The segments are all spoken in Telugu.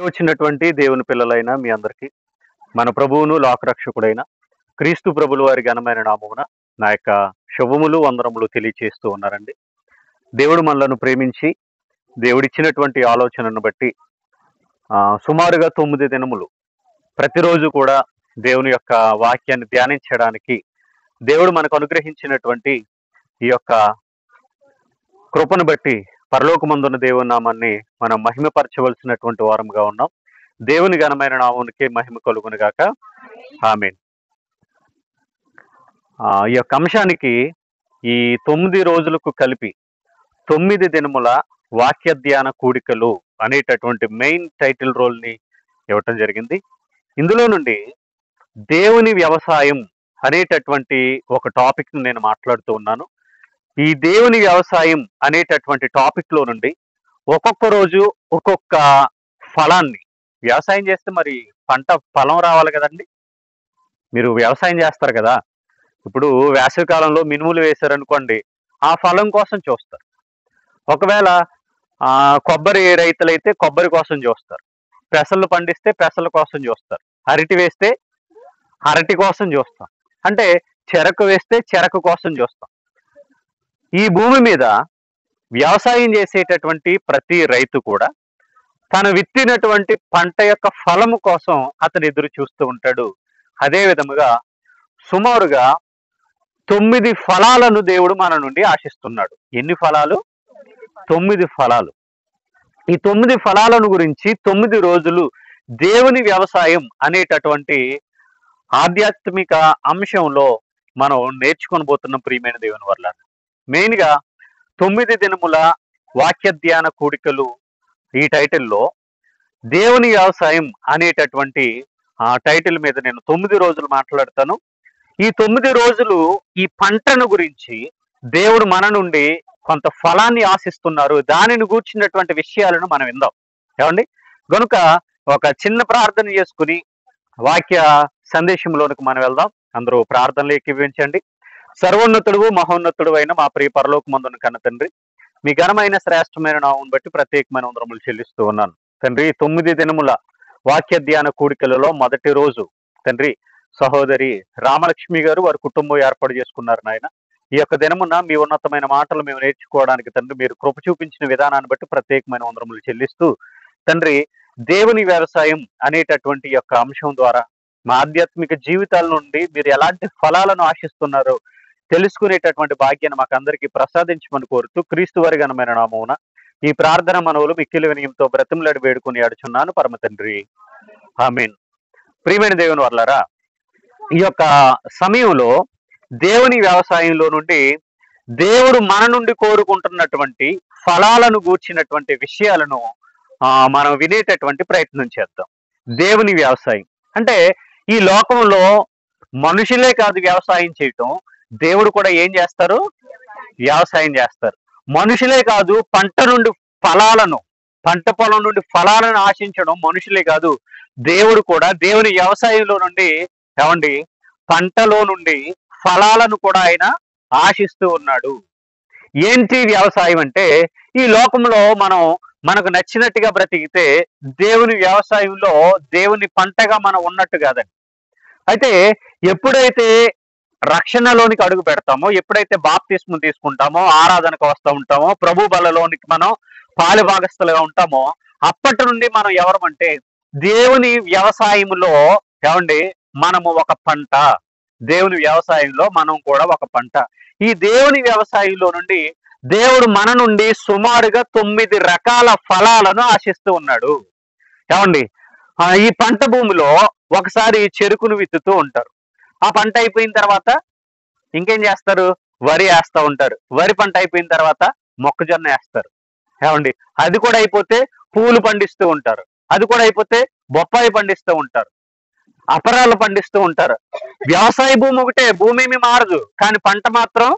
వచ్చినటువంటి దేవుని పిల్లలైన మీ అందరికీ మన ప్రభువును లోకరక్షకుడైన క్రీస్తు ప్రభులు వారి ఘనమైన నామమున నా యొక్క శుభములు వందనములు తెలియచేస్తూ ఉన్నారండి దేవుడు మనలను ప్రేమించి దేవుడిచ్చినటువంటి ఆలోచనను బట్టి ఆ, సుమారుగా తొమ్మిది దినములు ప్రతిరోజు కూడా దేవుని యొక్క వాక్యాన్ని ధ్యానించడానికి దేవుడు మనకు అనుగ్రహించినటువంటి ఈ యొక్క కృపను బట్టి పరలోకమందున్న దేవుని నామాన్ని మనం మహిమపరచవలసినటువంటి వారంగా ఉన్నాం దేవుని ఘనమైన నామానికి మహిమ కలుగును గాక ఆమె ఈ యొక్క అంశానికి ఈ తొమ్మిది రోజులకు కలిపి తొమ్మిది దినముల వాక్య ధ్యాన కూడికలు అనేటటువంటి మెయిన్ టైటిల్ రోల్ ని ఇవ్వటం జరిగింది ఇందులో నుండి దేవుని వ్యవసాయం అనేటటువంటి ఒక టాపిక్ ని నేను మాట్లాడుతూ ఉన్నాను ఈ దేవుని వ్యవసాయం అనేటటువంటి టాపిక్ లో నుండి ఒక్కొక్క రోజు ఒక్కొక్క ఫలాన్ని వ్యవసాయం చేస్తే మరి పంట ఫలం రావాలి కదండి మీరు వ్యవసాయం చేస్తారు కదా ఇప్పుడు వేసవి కాలంలో మినుములు వేశారనుకోండి ఆ ఫలం కోసం చూస్తారు ఒకవేళ ఆ కొబ్బరి రైతులైతే కొబ్బరి కోసం చూస్తారు పెసలు పండిస్తే పెసల కోసం చూస్తారు అరటి వేస్తే అరటి కోసం చూస్తాం అంటే చెరకు వేస్తే చెరకు కోసం చూస్తాం ఈ భూమి మీద వ్యవసాయం చేసేటటువంటి ప్రతి రైతు కూడా తను విత్తినటువంటి పంట యొక్క ఫలము కోసం అతను ఎదురు చూస్తూ ఉంటాడు అదే విధముగా సుమారుగా తొమ్మిది ఫలాలను దేవుడు మన నుండి ఆశిస్తున్నాడు ఎన్ని ఫలాలు తొమ్మిది ఫలాలు ఈ తొమ్మిది ఫలాలను గురించి తొమ్మిది రోజులు దేవుని వ్యవసాయం అనేటటువంటి ఆధ్యాత్మిక అంశంలో మనం నేర్చుకొని పోతున్న ప్రియమైన దేవుని వల్ల మెయిన్ గా తొమ్మిది దినముల వాక్య ధ్యాన కూడికలు ఈ టైటిల్లో దేవుని వ్యవసాయం అనేటటువంటి ఆ టైటిల్ మీద నేను తొమ్మిది రోజులు మాట్లాడతాను ఈ తొమ్మిది రోజులు ఈ పంటను గురించి దేవుడు మన నుండి కొంత ఫలాన్ని ఆశిస్తున్నారు దానిని గూర్చినటువంటి విషయాలను మనం విందాం ఏమండి కనుక ఒక చిన్న ప్రార్థన చేసుకుని వాక్య సందేశంలోనికి మనం వెళ్దాం అందరూ ప్రార్థనలు ఎక్కివించండి సర్వోన్నతుడు మహోన్నతుడు అయిన మా ప్రియ పరలోకమందున కన్న తండ్రి మీ ఘనమైన శ్రేష్టమైన నామం బట్టి ప్రత్యేకమైన వందరములు చెల్లిస్తూ ఉన్నాను తండ్రి తొమ్మిది దినముల వాక్య ధ్యాన కూడికలలో మొదటి రోజు తండ్రి సహోదరి రామలక్ష్మి గారు వారి కుటుంబం ఏర్పాటు చేసుకున్నారు నాయన ఈ యొక్క దినమున మీ ఉన్నతమైన మాటలు మేము నేర్చుకోవడానికి తండ్రి మీరు కృప చూపించిన విధానాన్ని బట్టి ప్రత్యేకమైన వందరములు చెల్లిస్తూ తండ్రి దేవుని వ్యవసాయం అనేటటువంటి ఈ యొక్క అంశం ద్వారా మా ఆధ్యాత్మిక జీవితాల నుండి మీరు ఎలాంటి ఫలాలను ఆశిస్తున్నారో తెలుసుకునేటటువంటి భాగ్యాన్ని మాకు అందరికీ ప్రసాదించమని కోరుతూ క్రీస్తు వారి ఘనమైన నామమున ఈ ప్రార్థన మనవులు మిక్కిలి వినయంతో బ్రతిమలాడి వేడుకుని అడుచున్నాను పరమ తండ్రి ఆమెన్ ప్రియమైన దేవుని వర్లారా ఈ యొక్క సమయంలో దేవుని వ్యవసాయంలో నుండి దేవుడు మన నుండి కోరుకుంటున్నటువంటి ఫలాలను గూర్చినటువంటి విషయాలను ఆ, మనం వినేటటువంటి ప్రయత్నం చేద్దాం దేవుని వ్యవసాయం అంటే ఈ లోకంలో మనుషులే కాదు వ్యవసాయం చేయటం దేవుడు కూడా ఏం చేస్తారు వ్యవసాయం చేస్తారు మనుషులే కాదు పంట నుండి ఫలాలను పంట పొలం నుండి ఫలాలను ఆశించడం మనుషులే కాదు దేవుడు కూడా దేవుని వ్యవసాయంలో నుండి ఏమండి పంటలో నుండి ఫలాలను కూడా ఆయన ఆశిస్తూ ఉన్నాడు ఏంటి వ్యవసాయం అంటే ఈ లోకంలో మనం మనకు నచ్చినట్టుగా బ్రతికితే దేవుని వ్యవసాయంలో దేవుని పంటగా మనం ఉన్నట్టు కాదండి అయితే ఎప్పుడైతే రక్షణలోనికి అడుగు పెడతామో ఎప్పుడైతే బాప్తిస్మం తీసుకుంటామో ఆరాధనకు వస్తూ ఉంటామో ప్రభు బలలోనికి మనం పాలు భాగస్థలుగా ఉంటామో అప్పటి నుండి మనం ఎవరమంటే దేవుని వ్యవసాయంలో ఏమండి మనము ఒక పంట దేవుని వ్యవసాయంలో మనం కూడా ఒక పంట ఈ దేవుని వ్యవసాయంలో నుండి దేవుడు మన నుండి సుమారుగా తొమ్మిది రకాల ఫలాలను ఆశిస్తూ ఉన్నాడు ఏమండి ఆ, ఈ పంట భూమిలో ఒకసారి చెరుకును విత్తుతూ ఉంటారు ఆ పంట అయిపోయిన తర్వాత ఇంకేం చేస్తారు వరి వేస్తూ ఉంటారు వరి పంట అయిపోయిన తర్వాత మొక్కజొన్న వేస్తారు ఏమండి అది కూడా అయిపోతే పూలు పండిస్తూ ఉంటారు అది కూడా అయిపోతే బొప్పాయి పండిస్తూ ఉంటారు అపరాలు పండిస్తూ ఉంటారు వ్యవసాయ భూమి ఒకటే భూమి ఏమీ మారదు కానీ పంట మాత్రం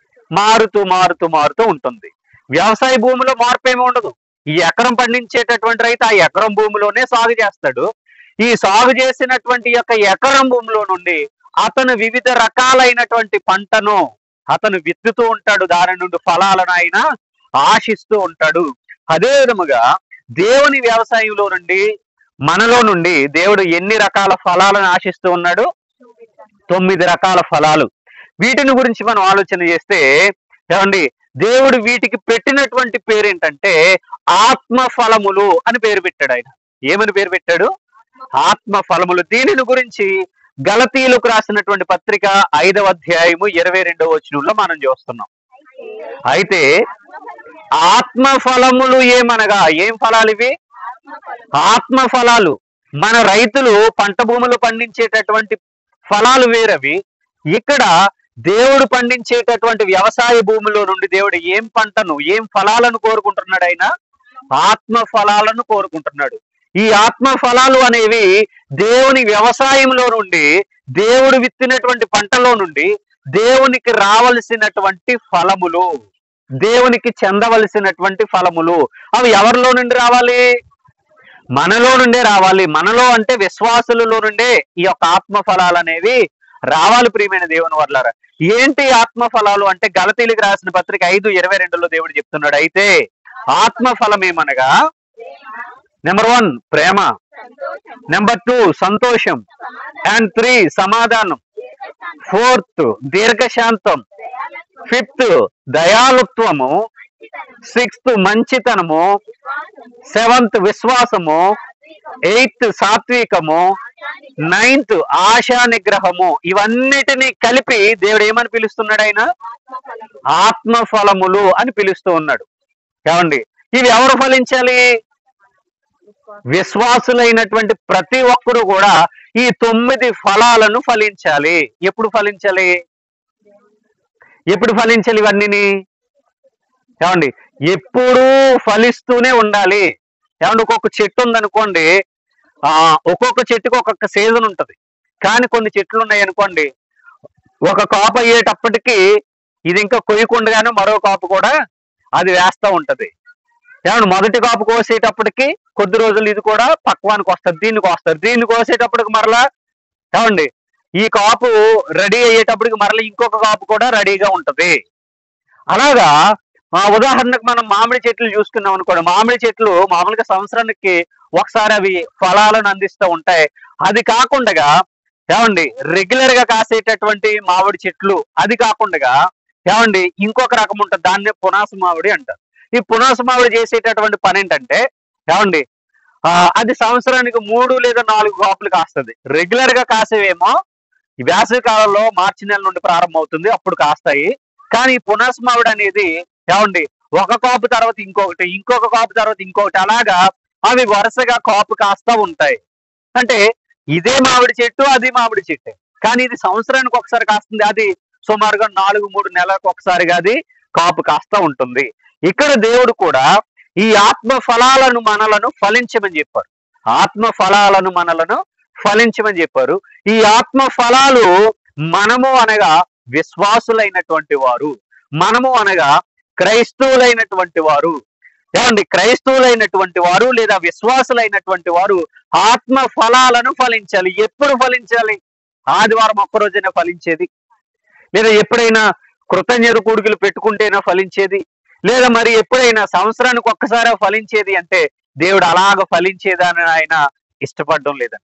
మారుతూ మారుతూ మారుతూ ఉంటుంది వ్యవసాయ భూమిలో మార్పు ఏమి ఉండదు ఈ ఎకరం పండించేటటువంటి రైతు ఆ ఎకరం భూమిలోనే సాగు చేస్తాడు ఈ సాగు చేసినటువంటి యొక్క ఎకరం భూమిలో నుండి అతను వివిధ రకాలైనటువంటి పంటను అతను విత్తుతూ ఉంటాడు దాని నుండి ఫలాలను ఆయన ఆశిస్తూ ఉంటాడు అదే విధముగా దేవుని వ్యవసాయంలో నుండి మనలో నుండి దేవుడు ఎన్ని రకాల ఫలాలను ఆశిస్తూ ఉన్నాడు తొమ్మిది రకాల ఫలాలు వీటిని గురించి మనం ఆలోచన చేస్తే ఏమండి దేవుడు వీటికి పెట్టినటువంటి పేరు ఏంటంటే ఆత్మ ఫలములు అని పేరు పెట్టాడు ఆయన ఏమని పేరు పెట్టాడు ఆత్మ ఫలములు దీనిని గురించి గలతీలకు రాసినటువంటి పత్రిక ఐదవ అధ్యాయము ఇరవై రెండవ వచనంలో మనం చూస్తున్నాం అయితే ఆత్మ ఫలములు ఏమనగా ఏం ఫలాలు ఇవి ఆత్మ ఫలాలు మన రైతులు పంట భూములు పండించేటటువంటి ఫలాలు వేరవి ఇక్కడ దేవుడు పండించేటటువంటి వ్యవసాయ భూమిలో నుండి దేవుడు ఏం పంటను ఏం ఫలాలను కోరుకుంటున్నాడు ఆయన ఆత్మ ఫలాలను కోరుకుంటున్నాడు ఈ ఆత్మ ఫలాలు అనేవి దేవుని వ్యవసాయంలో నుండి దేవుడు విత్తినటువంటి పంటలో నుండి దేవునికి రావలసినటువంటి ఫలములు దేవునికి చెందవలసినటువంటి ఫలములు అవి ఎవరిలో నుండి రావాలి మనలో నుండే రావాలి మనలో అంటే విశ్వాసులలో నుండే ఈ యొక్క ఆత్మ ఫలాలు అనేవి రావాలి ప్రియమైన దేవుని వర్లారా ఏంటి ఆత్మ ఫలాలు అంటే గలతీలకు రాసిన పత్రిక ఐదు ఇరవై రెండులో దేవుడు చెప్తున్నాడు అయితే ఆత్మ ఫలం ఏమనగా నెంబర్ వన్ ప్రేమ నెంబర్ టూ సంతోషం అండ్ త్రీ సమాధానం ఫోర్త్ దీర్ఘశాంతం ఫిఫ్త్ దయాలుత్వము సిక్స్త్ మంచితనము సెవెంత్ విశ్వాసము ఎయిత్ సాత్వికము నైన్త్ ఆశా నిగ్రహము ఇవన్నిటిని కలిపి దేవుడు ఏమని పిలుస్తున్నాడు ఆయన ఆత్మ ఫలములు అని పిలుస్తూ ఉన్నాడు ఏమండి ఇవి ఎవరు ఫలించాలి విశ్వాసులైనటువంటి ప్రతి ఒక్కరు కూడా ఈ తొమ్మిది ఫలాలను ఫలించాలి ఎప్పుడు ఫలించాలి ఎప్పుడు ఫలించాలి ఇవన్నీని ఏమండి ఎప్పుడూ ఫలిస్తూనే ఉండాలి ఏమండి ఒక్కొక్క చెట్టు ఉందనుకోండి ఆ ఒక్కొక్క చెట్టుకి ఒక్కొక్క సీజన్ ఉంటది కానీ కొన్ని చెట్లు ఉన్నాయి అనుకోండి ఒక కాపు అయ్యేటప్పటికి ఇది ఇంకా కొయ్యకుండగానే మరో కాపు కూడా అది వేస్తా ఉంటది ఏమండి మొదటి కాపు కోసేటప్పటికి కొద్ది రోజులు ఇది కూడా పక్వానికి వస్తుంది దీన్ని కోస్తారు దీన్ని కోసేటప్పటికి మరలా ఏమండి ఈ కాపు రెడీ అయ్యేటప్పటికి మరలా ఇంకొక కాపు కూడా రెడీగా ఉంటది అలాగా ఆ ఉదాహరణకు మనం మామిడి చెట్లు చూసుకున్నాం అనుకోండి మామిడి చెట్లు మామూలుగా సంవత్సరానికి ఒకసారి అవి ఫలాలను అందిస్తూ ఉంటాయి అది కాకుండా ఏమండి రెగ్యులర్ గా కాసేటటువంటి మామిడి చెట్లు అది కాకుండా ఏమండి ఇంకొక రకం ఉంటుంది దాన్నే పునాస మామిడి అంటారు ఈ పునాస మామిడి చేసేటటువంటి పని ఏంటంటే ఏమండి ఆ, అది సంవత్సరానికి మూడు లేదా నాలుగు కాపులు కాస్తుంది రెగ్యులర్ గా కాసేవేమో ఈ వేసవి కాలంలో మార్చి నెల నుండి ప్రారంభమవుతుంది అప్పుడు కాస్తాయి కానీ ఈ పునాస మామిడి అనేది ఏమండి ఒక కాపు తర్వాత ఇంకొకటి ఇంకొక కాపు తర్వాత ఇంకొకటి అలాగా అవి వరుసగా కాపు కాస్తా ఉంటాయి అంటే ఇదే మామిడి చెట్టు అది మామిడి చెట్టు కానీ ఇది సంవత్సరానికి ఒకసారి కాస్తుంది అది సుమారుగా నాలుగు మూడు నెలలకు ఒకసారిగా అది కాపు కాస్తా ఉంటుంది ఇక్కడ దేవుడు కూడా ఈ ఆత్మ ఫలాలను మనలను ఫలించమని చెప్పారు ఆత్మ ఫలాలను మనలను ఫలించమని చెప్పారు ఈ ఆత్మ ఫలాలు మనము అనగా విశ్వాసులైనటువంటి వారు మనము అనగా క్రైస్తవులైనటువంటి వారు ఏమండి క్రైస్తవులైనటువంటి వారు లేదా విశ్వాసులైనటువంటి వారు ఆత్మ ఫలాలను ఫలించాలి ఎప్పుడు ఫలించాలి ఆదివారం ఒక్క రోజైనా ఫలించేది లేదా ఎప్పుడైనా కృతజ్ఞత కూడుకులు పెట్టుకుంటేనా ఫలించేది లేదా మరి ఎప్పుడైనా సంవత్సరానికి ఒక్కసారి ఫలించేది అంటే దేవుడు అలాగ ఫలించేదని ఆయన ఇష్టపడడం లేదండి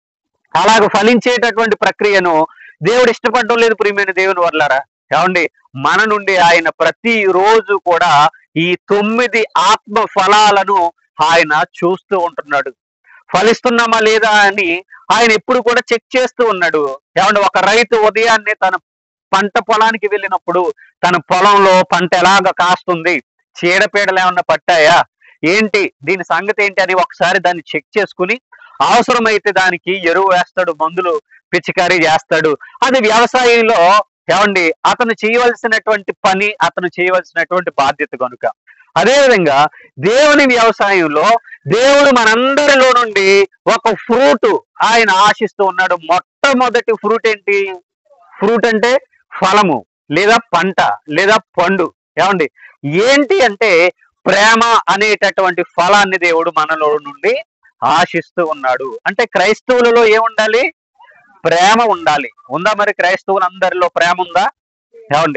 అలాగ ఫలించేటటువంటి ప్రక్రియను దేవుడు ఇష్టపడడం లేదు ప్రియమైన దేవుని వర్లారా ఏమండి మన నుండి ఆయన ప్రతి రోజు కూడా ఈ తొమ్మిది ఆత్మ ఫలాలను ఆయన చూస్తూ ఉంటున్నాడు ఫలిస్తున్నామా లేదా అని ఆయన ఎప్పుడు కూడా చెక్ చేస్తూ ఉన్నాడు ఏమంటే ఒక రైతు ఉదయాన్నే తన పంట పొలానికి వెళ్ళినప్పుడు తన పొలంలో పంట ఎలాగ కాస్తుంది చీడపీడలు ఏమన్నా పట్టాయా ఏంటి దీని సంగతి ఏంటి అని ఒకసారి దాన్ని చెక్ చేసుకుని అవసరమైతే దానికి ఎరువు వేస్తాడు మందులు పిచికారీ చేస్తాడు అది వ్యవసాయంలో ఏమండి అతను చేయవలసినటువంటి పని అతను చేయవలసినటువంటి బాధ్యత కనుక అదేవిధంగా దేవుని వ్యవసాయంలో దేవుడు మనందరిలో నుండి ఒక ఫ్రూట్ ఆయన ఆశిస్తూ ఉన్నాడు మొట్టమొదటి ఫ్రూట్ ఏంటి ఫ్రూట్ అంటే ఫలము లేదా పంట లేదా పండు ఏమండి ఏంటి అంటే ప్రేమ అనేటటువంటి ఫలాన్ని దేవుడు మనలో నుండి ఆశిస్తూ ఉన్నాడు అంటే క్రైస్తవులలో ఏముండాలి ప్రేమ ఉండాలి ఉందా మరి క్రైస్తవులందరిలో ప్రేమ ఉందా ఏమండి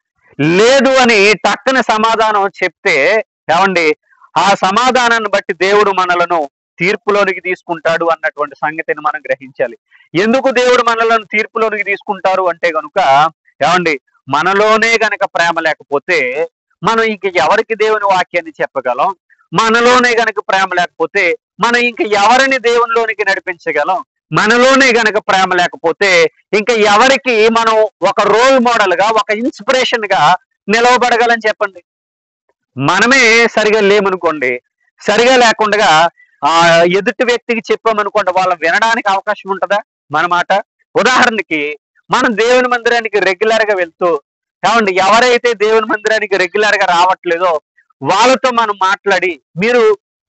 లేదు అని టక్కన సమాధానం చెప్తే ఏమండి ఆ సమాధానాన్ని బట్టి దేవుడు మనలను తీర్పులోనికి తీసుకుంటాడు అన్నటువంటి సంగతిని మనం గ్రహించాలి ఎందుకు దేవుడు మనలను తీర్పులోనికి తీసుకుంటారు అంటే గనుక ఏమండి మనలోనే గనక ప్రేమ లేకపోతే మనం ఇంక ఎవరికి దేవుని వాక్యాన్ని చెప్పగలం మనలోనే గనక ప్రేమ లేకపోతే మనం ఇంక ఎవరిని దేవునిలోనికి నడిపించగలం మనలోనే గనక ప్రేమ లేకపోతే ఇంకా ఎవరికి మనం ఒక రోల్ మోడల్ గా ఒక ఇన్స్పిరేషన్ గా నిలవబడగలని చెప్పండి మనమే సరిగా లేమనుకోండి సరిగా లేకుండా ఆ ఎదుటి వ్యక్తికి చెప్పామనుకోండి వాళ్ళు వినడానికి అవకాశం ఉంటుందా మన మాట ఉదాహరణకి మనం దేవుని మందిరానికి రెగ్యులర్ గా వెళ్తూ ఏమండి ఎవరైతే దేవుని మందిరానికి రెగ్యులర్ గా రావట్లేదో వాళ్ళతో మనం మాట్లాడి మీరు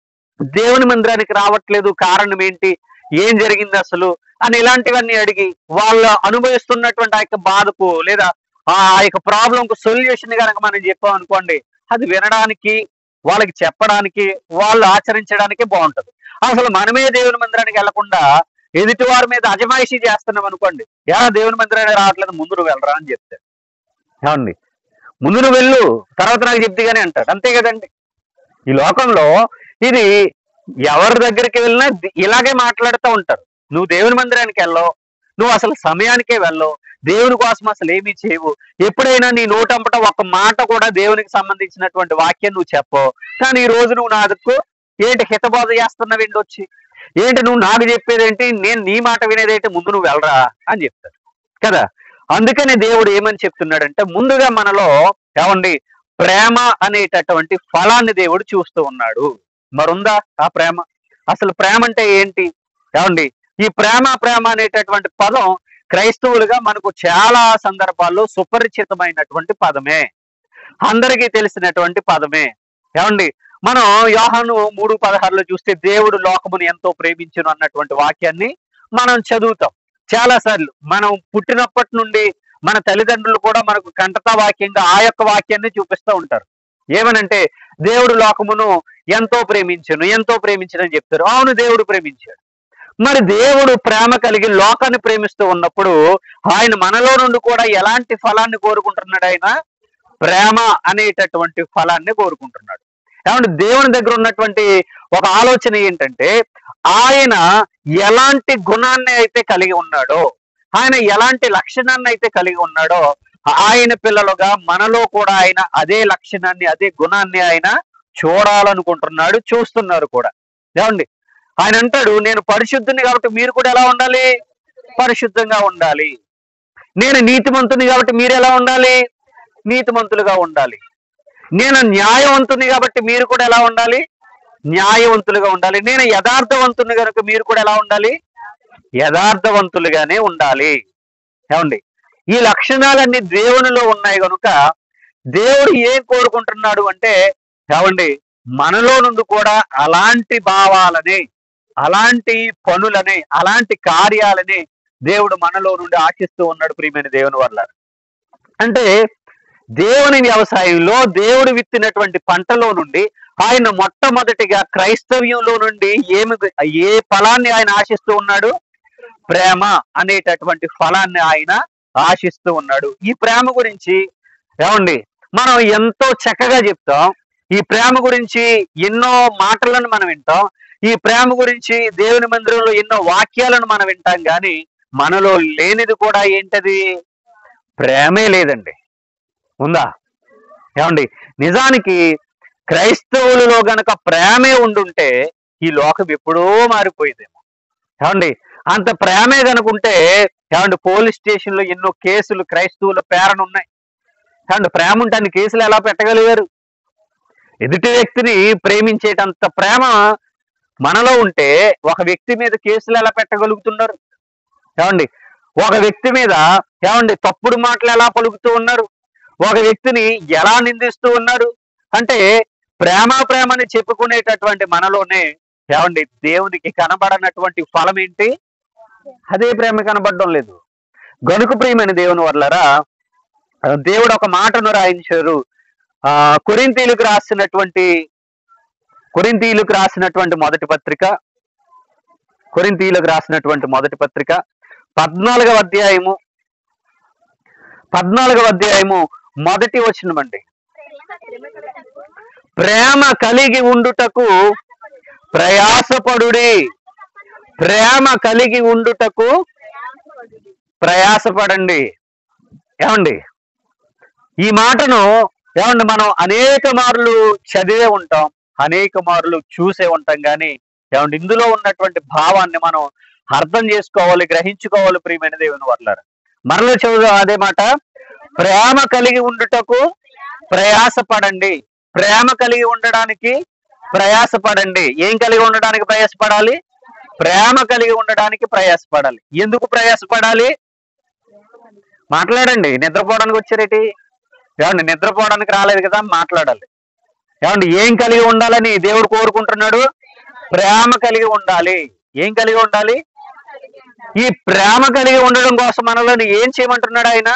దేవుని మందిరానికి రావట్లేదు కారణం ఏంటి ఏం జరిగింది అసలు అని ఇలాంటివన్నీ అడిగి వాళ్ళు అనుభవిస్తున్నటువంటి ఆ యొక్క బాధకు లేదా ఆ యొక్క ప్రాబ్లం కు సొల్యూషన్ కనుక మనం చెప్పాం అనుకోండి అది వినడానికి వాళ్ళకి చెప్పడానికి వాళ్ళు ఆచరించడానికి బాగుంటది అసలు మనమే దేవుని మందిరానికి వెళ్లకుండా ఎదుటి వారి మీద అజమాయిషీ చేస్తున్నాం అనుకోండి ఎలా దేవుని మందిరానికి రావట్లేదు ముందు నువ్వు వెళ్ళరా అని చెప్తే ఏమండి ముందు నువ్వు వెళ్ళు తర్వాత నాకు చెప్తే అంటాడు అంతే కదండి ఈ లోకంలో ఇది ఎవరి దగ్గరికి వెళ్ళినా ది- ఇలాగే మాట్లాడుతూ ఉంటారు నువ్వు దేవుని మందిరానికి వెళ్ళవు నువ్వు అసలు సమయానికే వెళ్ళవు దేవుని కోసం అసలు ఏమీ చేయవు ఎప్పుడైనా నీ నోటంపట ఒక మాట కూడా దేవునికి సంబంధించినటువంటి వాక్యం నువ్వు చెప్పవు కానీ ఈ రోజు నువ్వు నాదుకు ఏంటి హితబోధ చేస్తున్నావు ఏంటి వచ్చి ఏంటి నువ్వు నాకు చెప్పేదేంటి నేను నీ మాట వినేదేంటి ముందు నువ్వు వెళ్ళరా అని చెప్తాడు కదా అందుకనే దేవుడు ఏమని చెప్తున్నాడంటే ముందుగా మనలో ఏమండి ప్రేమ అనేటటువంటి ఫలాన్ని దేవుడు చూస్తూ ఉన్నాడు మరుందా ఆ ప్రేమ అసలు ప్రేమ అంటే ఏంటి ఏమండి ఈ ప్రేమ ప్రేమ అనేటటువంటి పదం క్రైస్తవులుగా మనకు చాలా సందర్భాల్లో సుపరిచితమైనటువంటి పదమే అందరికీ తెలిసినటువంటి పదమే ఏమండి మనం యోహాను మూడు పదహారులో చూస్తే దేవుడు లోకమును ఎంతో ప్రేమించును అన్నటువంటి వాక్యాన్ని మనం చదువుతాం చాలా సార్లు మనం పుట్టినప్పటి నుండి మన తల్లిదండ్రులు కూడా మనకు కంటతా వాక్యంగా ఆ యొక్క వాక్యాన్ని చూపిస్తూ ఉంటారు ఏమనంటే దేవుడు లోకమును ఎంతో ప్రేమించును ఎంతో ప్రేమించడని చెప్తారు అవును దేవుడు ప్రేమించాడు మరి దేవుడు ప్రేమ కలిగి లోకాన్ని ప్రేమిస్తూ ఉన్నప్పుడు ఆయన మనలో నుండి కూడా ఎలాంటి ఫలాన్ని కోరుకుంటున్నాడు ఆయన ప్రేమ అనేటటువంటి ఫలాన్ని కోరుకుంటున్నాడు ఏమంటే దేవుని దగ్గర ఉన్నటువంటి ఒక ఆలోచన ఏంటంటే ఆయన ఎలాంటి గుణాన్ని అయితే కలిగి ఉన్నాడో ఆయన ఎలాంటి లక్షణాన్ని అయితే కలిగి ఉన్నాడో ఆయన పిల్లలుగా మనలో కూడా ఆయన అదే లక్షణాన్ని అదే గుణాన్ని ఆయన చూడాలనుకుంటున్నాడు చూస్తున్నారు కూడా ఏమండి ఆయన అంటాడు నేను పరిశుద్ధుని కాబట్టి మీరు కూడా ఎలా ఉండాలి పరిశుద్ధంగా ఉండాలి నేను నీతిమంతుని కాబట్టి మీరు ఎలా ఉండాలి నీతిమంతులుగా ఉండాలి నేను న్యాయవంతుని కాబట్టి మీరు కూడా ఎలా ఉండాలి న్యాయవంతులుగా ఉండాలి నేను యథార్థవంతుని కనుక మీరు కూడా ఎలా ఉండాలి యథార్థవంతులుగానే ఉండాలి ఏమండి ఈ లక్షణాలన్నీ దేవునిలో ఉన్నాయి కనుక దేవుడు ఏం కోరుకుంటున్నాడు అంటే ఏమండి మనలో నుండి కూడా అలాంటి భావాలని అలాంటి పనులని అలాంటి కార్యాలని దేవుడు మనలో నుండి ఆశిస్తూ ఉన్నాడు ప్రియమైన దేవుని వల్ల అంటే దేవుని వ్యవసాయంలో దేవుడు విత్తినటువంటి పంటలో నుండి ఆయన మొట్టమొదటిగా క్రైస్తవ్యంలో నుండి ఏమి ఏ ఫలాన్ని ఆయన ఆశిస్తూ ఉన్నాడు ప్రేమ అనేటటువంటి ఫలాన్ని ఆయన ఆశిస్తూ ఉన్నాడు ఈ ప్రేమ గురించి ఏమండి మనం ఎంతో చక్కగా చెప్తాం ఈ ప్రేమ గురించి ఎన్నో మాటలను మనం వింటాం ఈ ప్రేమ గురించి దేవుని మందిరంలో ఎన్నో వాక్యాలను మనం వింటాం కానీ మనలో లేనిది కూడా ఏంటది ప్రేమే లేదండి ఉందా ఏమండి నిజానికి క్రైస్తవులలో గనక ప్రేమే ఉండుంటే ఈ లోకం ఎప్పుడో మారిపోయేదేమో ఏమండి అంత ప్రేమే కనుకుంటే ఏమండి పోలీస్ స్టేషన్ లో ఎన్నో కేసులు క్రైస్తవుల పేరన ఉన్నాయి ఏమండి ప్రేమ ఉంటే అన్ని కేసులు ఎలా పెట్టగలిగారు ఎదుటి వ్యక్తిని ప్రేమించేటంత ప్రేమ మనలో ఉంటే ఒక వ్యక్తి మీద కేసులు ఎలా పెట్టగలుగుతున్నారు ఏమండి ఒక వ్యక్తి మీద ఏమండి తప్పుడు మాటలు ఎలా పలుకుతూ ఉన్నారు ఒక వ్యక్తిని ఎలా నిందిస్తూ ఉన్నారు అంటే ప్రేమ ప్రేమని చెప్పుకునేటటువంటి మనలోనే ఏమండి దేవునికి కనబడనటువంటి ఫలం ఏంటి అదే ప్రేమ కనబడడం లేదు గనుక ప్రియమైన దేవుని వల్లరా దేవుడు ఒక మాటను రాయించారు ఆ కొరింతీలకు రాసినటువంటి కొరింతీలకు రాసినటువంటి మొదటి పత్రిక కొరింతీలకు రాసినటువంటి మొదటి పత్రిక పద్నాలుగవ అధ్యాయము పద్నాలుగవ అధ్యాయము మొదటి వచనమండి ప్రేమ కలిగి ఉండుటకు ప్రయాసపడుడి ప్రేమ కలిగి ఉండుటకు ప్రయాసపడండి ఏమండి ఈ మాటను ఏమండి మనం అనేక మార్లు చదివే ఉంటాం అనేక మార్లు చూసే ఉంటాం కానీ ఏమండి ఇందులో ఉన్నటువంటి భావాన్ని మనం అర్థం చేసుకోవాలి గ్రహించుకోవాలి ప్రియమైన దేవుని వర్లారు మరలో చదువు అదే మాట ప్రేమ కలిగి ఉండుటకు ప్రయాసపడండి ప్రేమ కలిగి ఉండడానికి ప్రయాసపడండి ఏం కలిగి ఉండడానికి ప్రయాసపడాలి ప్రేమ కలిగి ఉండడానికి ప్రయాసపడాలి ఎందుకు ప్రయాసపడాలి మాట్లాడండి నిద్రపోవడానికి వచ్చారేటి ఏమండి నిద్రపోవడానికి రాలేదు కదా మాట్లాడాలి ఏమండి ఏం కలిగి ఉండాలని దేవుడు కోరుకుంటున్నాడు ప్రేమ కలిగి ఉండాలి ఏం కలిగి ఉండాలి ఈ ప్రేమ కలిగి ఉండడం కోసం మనలోని ఏం చేయమంటున్నాడు ఆయన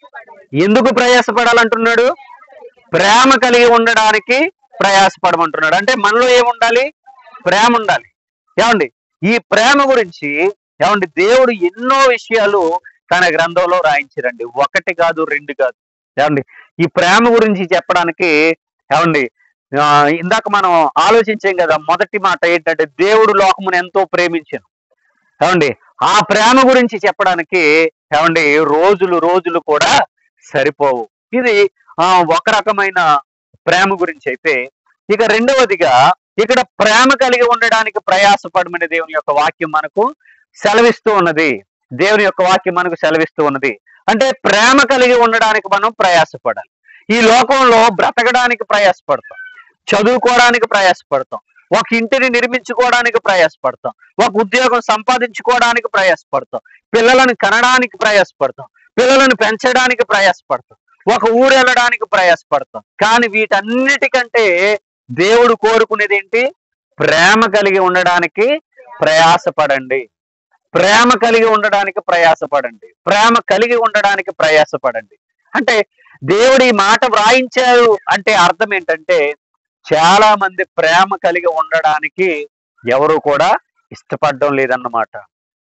ఎందుకు ప్రయాసపడాలంటున్నాడు ప్రేమ కలిగి ఉండడానికి ప్రయాసపడమంటున్నాడు అంటే మనలో ఏముండాలి ప్రేమ ఉండాలి ఏమండి ఈ ప్రేమ గురించి ఏమండి దేవుడు ఎన్నో విషయాలు తన గ్రంథంలో రాయించారండి ఒకటి కాదు రెండు కాదు ఏమండి ఈ ప్రేమ గురించి చెప్పడానికి ఏమండి ఆ, ఇందాక మనం ఆలోచించాం కదా మొదటి మాట ఏంటంటే దేవుడు లోకమును ఎంతో ప్రేమించాను ఏమండి ఆ ప్రేమ గురించి చెప్పడానికి ఏమండి రోజులు రోజులు కూడా సరిపోవు ఇది ఆ, ఒక రకమైన ప్రేమ గురించి అయితే ఇక రెండవదిగా ఇక్కడ ప్రేమ కలిగి ఉండడానికి ప్రయాసపడమని దేవుని యొక్క వాక్యం మనకు సెలవిస్తూ ఉన్నది దేవుని యొక్క వాక్యం మనకు సెలవిస్తూ ఉన్నది అంటే ప్రేమ కలిగి ఉండడానికి మనం ప్రయాసపడాలి ఈ లోకంలో బ్రతకడానికి ప్రయాసపడతాం చదువుకోవడానికి ప్రయాసపడతాం ఒక ఇంటిని నిర్మించుకోవడానికి ప్రయాసపడతాం ఒక ఉద్యోగం సంపాదించుకోవడానికి ప్రయాసపడతాం పిల్లలను కనడానికి ప్రయాసపడతాం పిల్లలను పెంచడానికి ప్రయాసపడతాం ఒక ఊరు వెళ్ళడానికి ప్రయాసపడతాం కానీ వీటన్నిటికంటే దేవుడు కోరుకునేది ఏంటి ప్రేమ కలిగి ఉండడానికి ప్రయాసపడండి ప్రేమ కలిగి ఉండడానికి ప్రయాసపడండి ప్రేమ కలిగి ఉండడానికి ప్రయాసపడండి అంటే దేవుడు ఈ మాట వ్రాయించారు అంటే అర్థం ఏంటంటే చాలా మంది ప్రేమ కలిగి ఉండడానికి ఎవరు కూడా ఇష్టపడడం లేదన్నమాట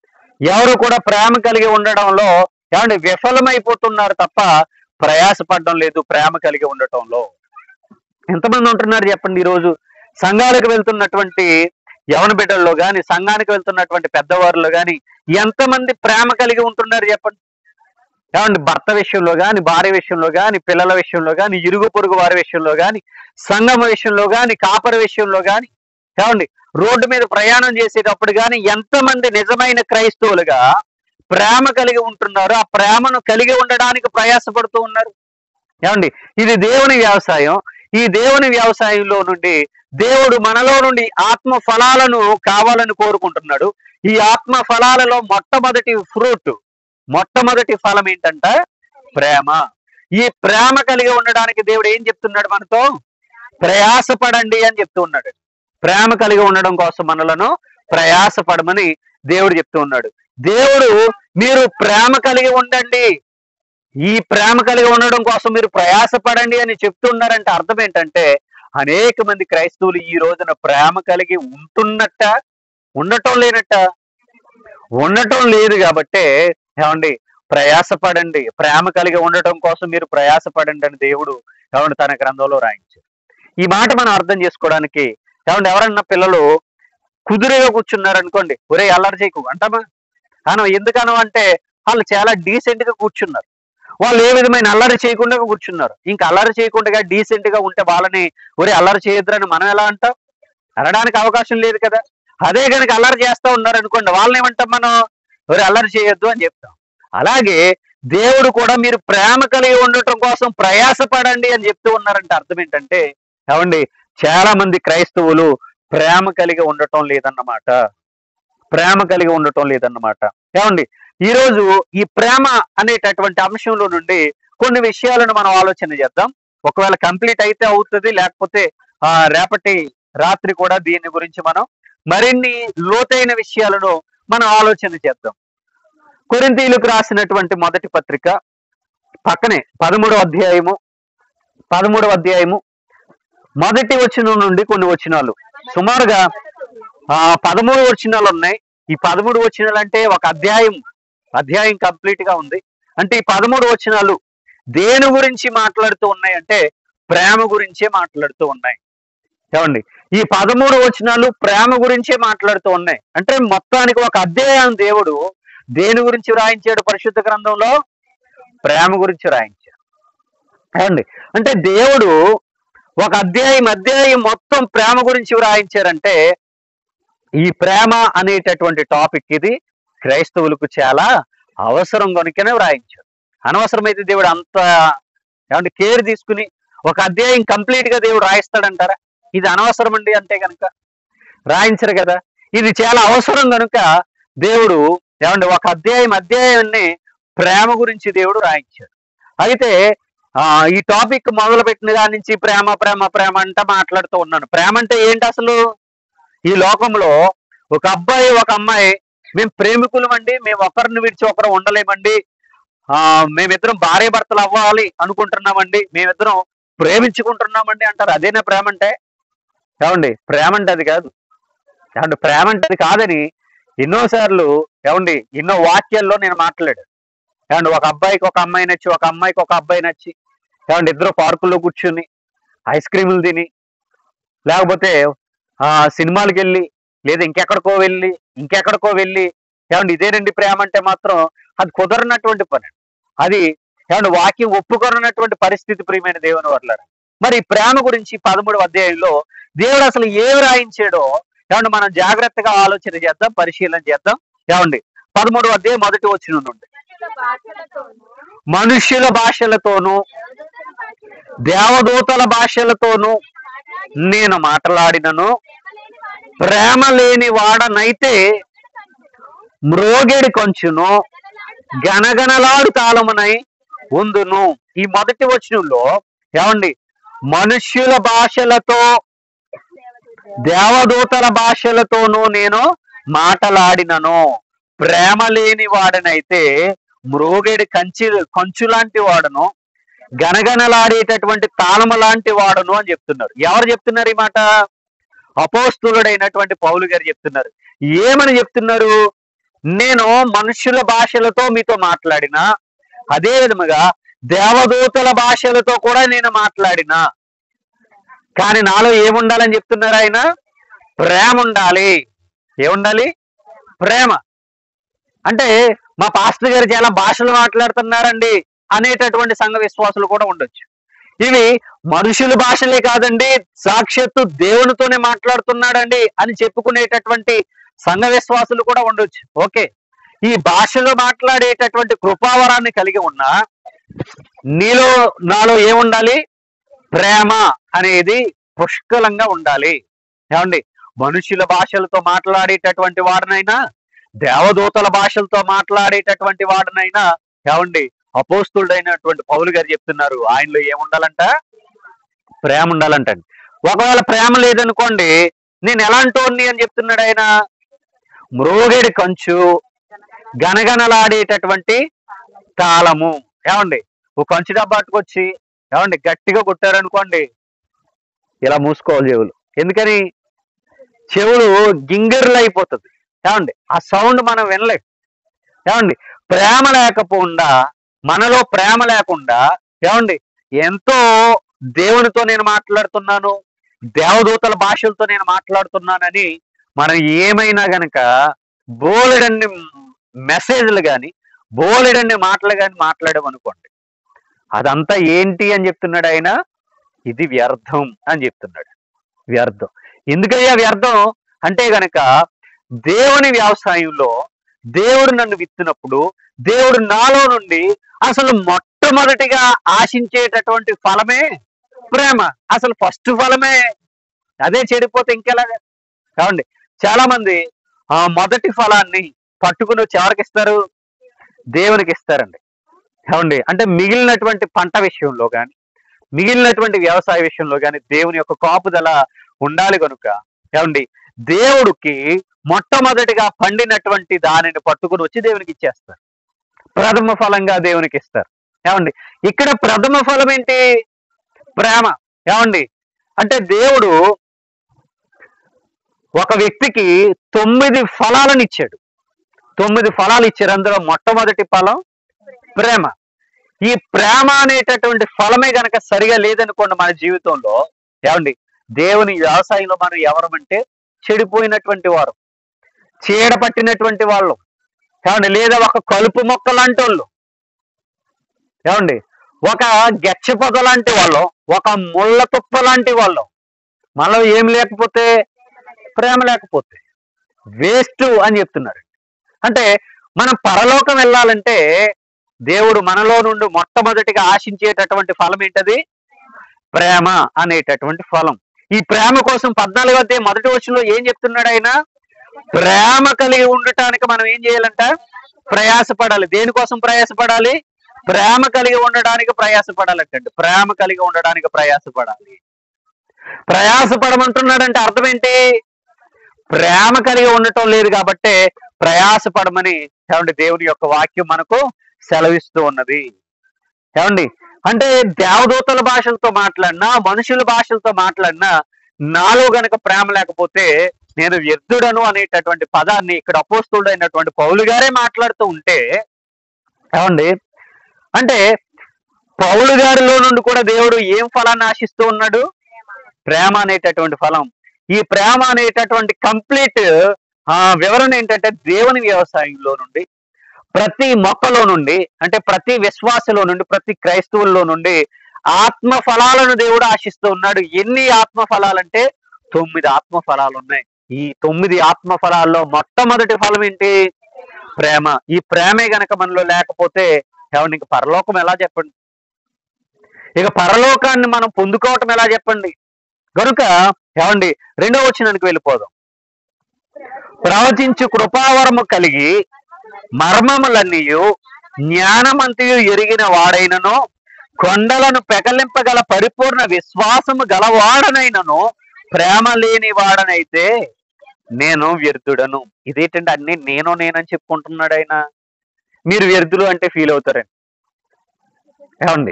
ఎవరు కూడా ప్రేమ కలిగి ఉండడంలో ఏమంటే విఫలమైపోతున్నారు తప్ప ప్రయాసపడడం లేదు ప్రేమ కలిగి ఉండటంలో ఎంతమంది ఉంటున్నారు చెప్పండి ఈరోజు సంఘాలకు వెళ్తున్నటువంటి యవన బిడ్డల్లో గాని సంఘానికి వెళ్తున్నటువంటి పెద్దవారిలో గాని ఎంతమంది ప్రేమ కలిగి ఉంటున్నారు చెప్పండి ఏమండి భర్త విషయంలో గాని భార్య విషయంలో గాని పిల్లల విషయంలో గాని ఇరుగు పొరుగు వారి విషయంలో గాని సంఘం విషయంలో గాని కాపరి విషయంలో గాని ఏమండి రోడ్డు మీద ప్రయాణం చేసేటప్పుడు గాని ఎంతమంది నిజమైన క్రైస్తవులుగా ప్రేమ కలిగి ఉంటున్నారు ఆ ప్రేమను కలిగి ఉండడానికి ప్రయాసపడుతూ ఉన్నారు ఏమండి ఇది దేవుని వ్యవసాయం ఈ దేవుని వ్యవసాయంలో నుండి దేవుడు మనలో నుండి ఆత్మ ఫలాలను కావాలని కోరుకుంటున్నాడు ఈ ఆత్మ ఫలాలలో మొట్టమొదటి ఫ్రూట్ మొట్టమొదటి ఫలం ఏంటంట ప్రేమ ఈ ప్రేమ కలిగి ఉండడానికి దేవుడు ఏం చెప్తున్నాడు మనతో ప్రయాసపడండి అని చెప్తూ ఉన్నాడు ప్రేమ కలిగి ఉండడం కోసం మనలను ప్రయాసపడమని దేవుడు చెప్తూ ఉన్నాడు దేవుడు మీరు ప్రేమ కలిగి ఉండండి ఈ ప్రేమ కలిగి ఉండడం కోసం మీరు ప్రయాసపడండి అని చెప్తున్నారంటే అర్థం ఏంటంటే అనేక మంది క్రైస్తవులు ఈ రోజున ప్రేమ కలిగి ఉంటున్నట్ట ఉండటం లేనట్ట ఉండటం లేదు కాబట్టే ఏమండి ప్రయాసపడండి ప్రేమ కలిగి ఉండటం కోసం మీరు ప్రయాసపడండి అని దేవుడు ఏమండి తన గ్రంథంలో రాయించారు ఈ మాట మనం అర్థం చేసుకోవడానికి ఏమండి ఎవరన్నా పిల్లలు కుదురుగా కూర్చున్నారు అనుకోండి ఒరే అల్లరి చేయకు అంటామా అనం ఎందుకనం అంటే వాళ్ళు చాలా డీసెంట్ గా కూర్చున్నారు వాళ్ళు ఏ విధమైన అల్లరి చేయకుండా కూర్చున్నారు ఇంకా అల్లరి చేయకుండా డీసెంట్ గా ఉంటే వాళ్ళని ఒరే అల్లరి చేయొద్దని మనం ఎలా అంటాం అనడానికి అవకాశం లేదు కదా అదే కనుక అల్లరి చేస్తా ఉన్నారు అనుకోండి వాళ్ళని ఏమంటాం మనం ఒరే అల్లరి చేయొద్దు అని చెప్తాం అలాగే దేవుడు కూడా మీరు ప్రేమ కలిగి ఉండటం కోసం ప్రయాసపడండి అని చెప్తూ ఉన్నారంటే అర్థం ఏంటంటే ఏమండి చాలా మంది క్రైస్తవులు ప్రేమ కలిగి ఉండటం లేదన్నమాట ప్రేమ కలిగి ఉండటం లేదన్నమాట ఏమండి ఈ రోజు ఈ ప్రేమ అనేటటువంటి అంశంలో నుండి కొన్ని విషయాలను మనం ఆలోచన చేద్దాం ఒకవేళ కంప్లీట్ అయితే అవుతుంది లేకపోతే ఆ రేపటి రాత్రి కూడా దీని గురించి మనం మరిన్ని లోతైన విషయాలను మనం ఆలోచన చేద్దాం కొరింతీయులకు రాసినటువంటి మొదటి పత్రిక పక్కనే పదమూడవ అధ్యాయము పదమూడవ అధ్యాయము మొదటి వచనం నుండి కొన్ని వచనాలు సుమారుగా ఆ పదమూడు వచనాలు ఉన్నాయి ఈ పదమూడు వచనాలు అంటే ఒక అధ్యాయం అధ్యాయం కంప్లీట్ గా ఉంది అంటే ఈ పదమూడు వచనాలు దేని గురించి మాట్లాడుతూ ఉన్నాయి అంటే ప్రేమ గురించే మాట్లాడుతూ ఉన్నాయి ఏమండి ఈ పదమూడు వచనాలు ప్రేమ గురించే మాట్లాడుతూ ఉన్నాయి అంటే మొత్తానికి ఒక అధ్యాయం దేవుడు దేని గురించి రాయించాడు పరిశుద్ధ గ్రంథంలో ప్రేమ గురించి రాయించాడు ఏమండి అంటే దేవుడు ఒక అధ్యాయం అధ్యాయం మొత్తం ప్రేమ గురించి రాయించారంటే ఈ ప్రేమ అనేటటువంటి టాపిక్ ఇది క్రైస్తవులకు చాలా అవసరం కనుకనే వ్రాయించాడు అనవసరమైతే దేవుడు అంత ఏమంటే కేర్ తీసుకుని ఒక అధ్యాయం కంప్లీట్ గా దేవుడు రాయిస్తాడంటారా ఇది అనవసరం అండి అంతే కనుక రాయించరు కదా ఇది చాలా అవసరం కనుక దేవుడు ఏమండి ఒక అధ్యాయం అధ్యాయాన్ని ప్రేమ గురించి దేవుడు రాయించాడు అయితే ఆ ఈ టాపిక్ మొదలు పెట్టిన దాని నుంచి ప్రేమ ప్రేమ ప్రేమ అంట మాట్లాడుతూ ఉన్నాను ప్రేమ అంటే ఏంటి అసలు ఈ లోకంలో ఒక అబ్బాయి ఒక అమ్మాయి మేము ప్రేమికులమండి మేము ఒకరిని విడిచి ఒకరు ఉండలేమండి ఆ మేమిద్దరం భార్య భర్తలు అవ్వాలి అనుకుంటున్నామండి మేమిద్దరం ప్రేమించుకుంటున్నామండి అంటారు అదేనా ప్రేమ అంటే ఏమండి ప్రేమ అంటే అది కాదు ఏమండి ప్రేమ అంటే అది కాదని ఎన్నోసార్లు ఏమండి ఎన్నో వాక్యాల్లో నేను మాట్లాడాను ఏమండి ఒక అబ్బాయికి ఒక అమ్మాయి నచ్చి ఒక అమ్మాయికి ఒక అబ్బాయి నచ్చి ఏమండి ఇద్దరు పార్కుల్లో కూర్చుని ఐస్ క్రీములు తిని లేకపోతే ఆ సినిమాలకు వెళ్ళి లేదా ఇంకెక్కడికో వెళ్ళి ఇంకెక్కడికో వెళ్ళి ఏమండి ఇదేనండి ప్రేమ అంటే మాత్రం అది కుదరనటువంటి పని అది ఏమంటే వాక్యం ఒప్పుకొనటువంటి పరిస్థితి ప్రియమైన దేవుని వల్ల మరి ఈ ప్రేమ గురించి పదమూడవ అధ్యాయంలో దేవుడు అసలు ఏమి రాయించాడో ఏమంటే మనం జాగ్రత్తగా ఆలోచన చేద్దాం పరిశీలన చేద్దాం ఏమండి పదమూడవ అధ్యాయం మొదటి వచ్చిన నుండి మనుష్యుల భాషలతోనూ దేవదూతల దేవదూతల భాషలతోనూ భాషలతోనూ నేను మాట్లాడినను ప్రేమ లేని వాడనైతే మ్రోగెడి కొంచును గనగనలాడు తాళమునై ఉందును ఈ మొదటి వచనంలో ఏమండి మనుష్యుల భాషలతో దేవదూతల భాషలతోనూ నేను మాటలాడినను ప్రేమ లేని వాడనైతే మ్రోగెడి కంచి కంచు లాంటి వాడను గనగనలాడేటటువంటి తాళము లాంటి వాడను అని చెప్తున్నారు ఎవరు చెప్తున్నారు ఈ మాట అపోస్తులుడైనటువంటి పౌలు గారు చెప్తున్నారు ఏమని చెప్తున్నారు నేను మనుషుల భాషలతో మీతో మాట్లాడినా అదే విధముగా దేవదూతల భాషలతో కూడా నేను మాట్లాడినా కానీ నాలో ఏముండాలని చెప్తున్నారు ఆయన ప్రేమ ఉండాలి ఏముండాలి ప్రేమ అంటే మా పాస్టర్ గారు చాలా భాషలు మాట్లాడుతున్నారండి అనేటటువంటి సంఘ విశ్వాసులు కూడా ఉండొచ్చు ఇవి మనుషుల భాషలే కాదండి సాక్షాత్తు దేవునితోనే మాట్లాడుతున్నాడండి అని చెప్పుకునేటటువంటి సంఘ విశ్వాసులు కూడా ఉండొచ్చు ఓకే ఈ భాషలో మాట్లాడేటటువంటి కృపావరాన్ని కలిగి ఉన్న నీలో నాలో ఏముండాలి ప్రేమ అనేది పుష్కలంగా ఉండాలి ఏమండి మనుషుల భాషలతో మాట్లాడేటటువంటి వాడినైనా దేవదూతల భాషలతో మాట్లాడేటటువంటి వాడినైనా ఏమండి అపోస్తుడైనటువంటి పౌలు గారు చెప్తున్నారు ఆయనలో ఏముండాలంట ప్రేమ ఉండాలంటండి ఒకవేళ ప్రేమ లేదనుకోండి నేను ఎలాంటోని అని చెప్తున్నాడు ఆయన మ్రోగెడి కంచు గనగనలాడేటటువంటి తాళము ఏమండి ఒక కంచు డబ్బా పట్టుకొచ్చి ఏమండి గట్టిగా కొట్టారనుకోండి ఇలా మూసుకోవాలి చెవులు ఎందుకని చెవులు గింగిర్లు అయిపోతుంది ఏమండి ఆ సౌండ్ మనం వినలేం ఏమండి ప్రేమ లేకపోకుండా మనలో ప్రేమ లేకుండా ఏమండి ఎంతో దేవునితో నేను మాట్లాడుతున్నాను దేవదూతల భాషలతో నేను మాట్లాడుతున్నానని మనం ఏమైనా గనక బోలెడన్ని మెసేజ్లు కానీ బోలెడన్ని మాటలు కానీ మాట్లాడామనుకోండి అదంతా ఏంటి అని చెప్తున్నాడు ఆయన ఇది వ్యర్థం అని చెప్తున్నాడు వ్యర్థం ఎందుకయ్యా వ్యర్థం అంటే గనక దేవుని వ్యవసాయంలో దేవుడు నన్ను విత్తినప్పుడు దేవుడు నాలో నుండి అసలు మొట్టమొదటిగా ఆశించేటటువంటి ఫలమే ప్రేమ అసలు ఫస్ట్ ఫలమే అదే చెడిపోతే ఇంకెలాగా కావండి చాలా మంది ఆ మొదటి ఫలాన్ని పట్టుకుని వచ్చి ఎవరికి ఇస్తారు దేవునికి ఇస్తారండి ఏమండి అంటే మిగిలినటువంటి పంట విషయంలో కానీ మిగిలినటువంటి వ్యవసాయ విషయంలో కానీ దేవుని యొక్క కాపుదల ఉండాలి కనుక ఏమండి దేవుడికి మొట్టమొదటిగా పండినటువంటి దానిని పట్టుకుని వచ్చి దేవునికి ఇచ్చేస్తారు ప్రథమ ఫలంగా దేవునికి ఇస్తారు ఏమండి ఇక్కడ ప్రథమ ఫలం ఏంటి ప్రేమ ఏమండి అంటే దేవుడు ఒక వ్యక్తికి తొమ్మిది ఫలాలను ఇచ్చాడు తొమ్మిది ఫలాలు ఇచ్చారు అందులో మొట్టమొదటి ఫలం ప్రేమ ఈ ప్రేమ అనేటటువంటి ఫలమే గనక సరిగా లేదనుకోండి మన జీవితంలో ఏమండి దేవుని వ్యవసాయంలో మనం ఎవరమంటే చెడిపోయినటువంటి వారు చీడ పట్టినటువంటి వాళ్ళు ఏమండి లేదా ఒక కలుపు మొక్క లాంటి వాళ్ళు ఏమండి ఒక గెచ్చ పొద లాంటి వాళ్ళు ఒక ముళ్ళ తుప్ప లాంటి వాళ్ళు మనలో ఏం లేకపోతే ప్రేమ లేకపోతే వేస్ట్ అని చెప్తున్నారు అంటే మనం పరలోకం వెళ్ళాలంటే దేవుడు మనలో నుండి మొట్టమొదటిగా ఆశించేటటువంటి ఫలం ఏంటది ప్రేమ అనేటటువంటి ఫలం ఈ ప్రేమ కోసం పద్నాలుగు అధ్యాయం మొదటి వచ్చంలో ఏం చెప్తున్నాడు ఆయన ప్రేమ కలిగి ఉండటానికి మనం ఏం చేయాలంట ప్రయాసపడాలి దేనికోసం ప్రయాసపడాలి ప్రేమ కలిగి ఉండడానికి ప్రయాసపడాలంటండి ప్రేమ కలిగి ఉండడానికి ప్రయాసపడాలి ప్రయాసపడమంటున్నాడంటే అర్థం ఏంటి ప్రేమ కలిగి ఉండటం లేదు కాబట్టే ప్రయాసపడమని ఏమండి దేవుని యొక్క వాక్యం మనకు సెలవిస్తూ ఉన్నది ఏమండి అంటే దేవదూతల భాషలతో మాట్లాడినా మనుషుల భాషలతో మాట్లాడినా నాలో గనక ప్రేమ లేకపోతే నేను వ్యర్థుడను అనేటటువంటి పదాన్ని ఇక్కడ అపోస్తుడు అయినటువంటి పౌలు గారే మాట్లాడుతూ ఉంటే ఏమండి అంటే పౌలు గారిలో నుండి కూడా దేవుడు ఏం ఫలాన్ని ఆశిస్తూ ఉన్నాడు ప్రేమ అనేటటువంటి ఫలం ఈ ప్రేమ అనేటటువంటి కంప్లీట్ వివరణ ఏంటంటే దేవుని వ్యవసాయంలో నుండి ప్రతి మొక్కలో నుండి అంటే ప్రతి విశ్వాసలో నుండి ప్రతి క్రైస్తవుల్లో నుండి ఆత్మ ఫలాలను దేవుడు ఆశిస్తూ ఉన్నాడు ఎన్ని ఆత్మ ఫలాలంటే తొమ్మిది ఆత్మ ఫలాలు ఉన్నాయి ఈ తొమ్మిది ఆత్మ ఫలాల్లో మొట్టమొదటి ఫలం ఏంటి ప్రేమ ఈ ప్రేమే గనక మనలో లేకపోతే ఏమండి ఇంక పరలోకం ఎలా చెప్పండి ఇక పరలోకాన్ని మనం పొందుకోవటం ఎలా చెప్పండి కనుక ఏమండి రెండో వచ్చినానికి వెళ్ళిపోదాం ప్రవచించు కృపావరము కలిగి మర్మములన్నీయు జ్ఞానమంతయు ఎరిగిన వాడైనను కొండలను పెకలింపగల పరిపూర్ణ విశ్వాసము గలవాడనైనను ప్రేమ లేని వాడనైతే నేను వ్యర్థుడను ఇదేంటంటే అన్ని నేను నేనని చెప్పుకుంటున్నాడు ఆయన మీరు వ్యర్థులు అంటే ఫీల్ అవుతారండి ఏమండి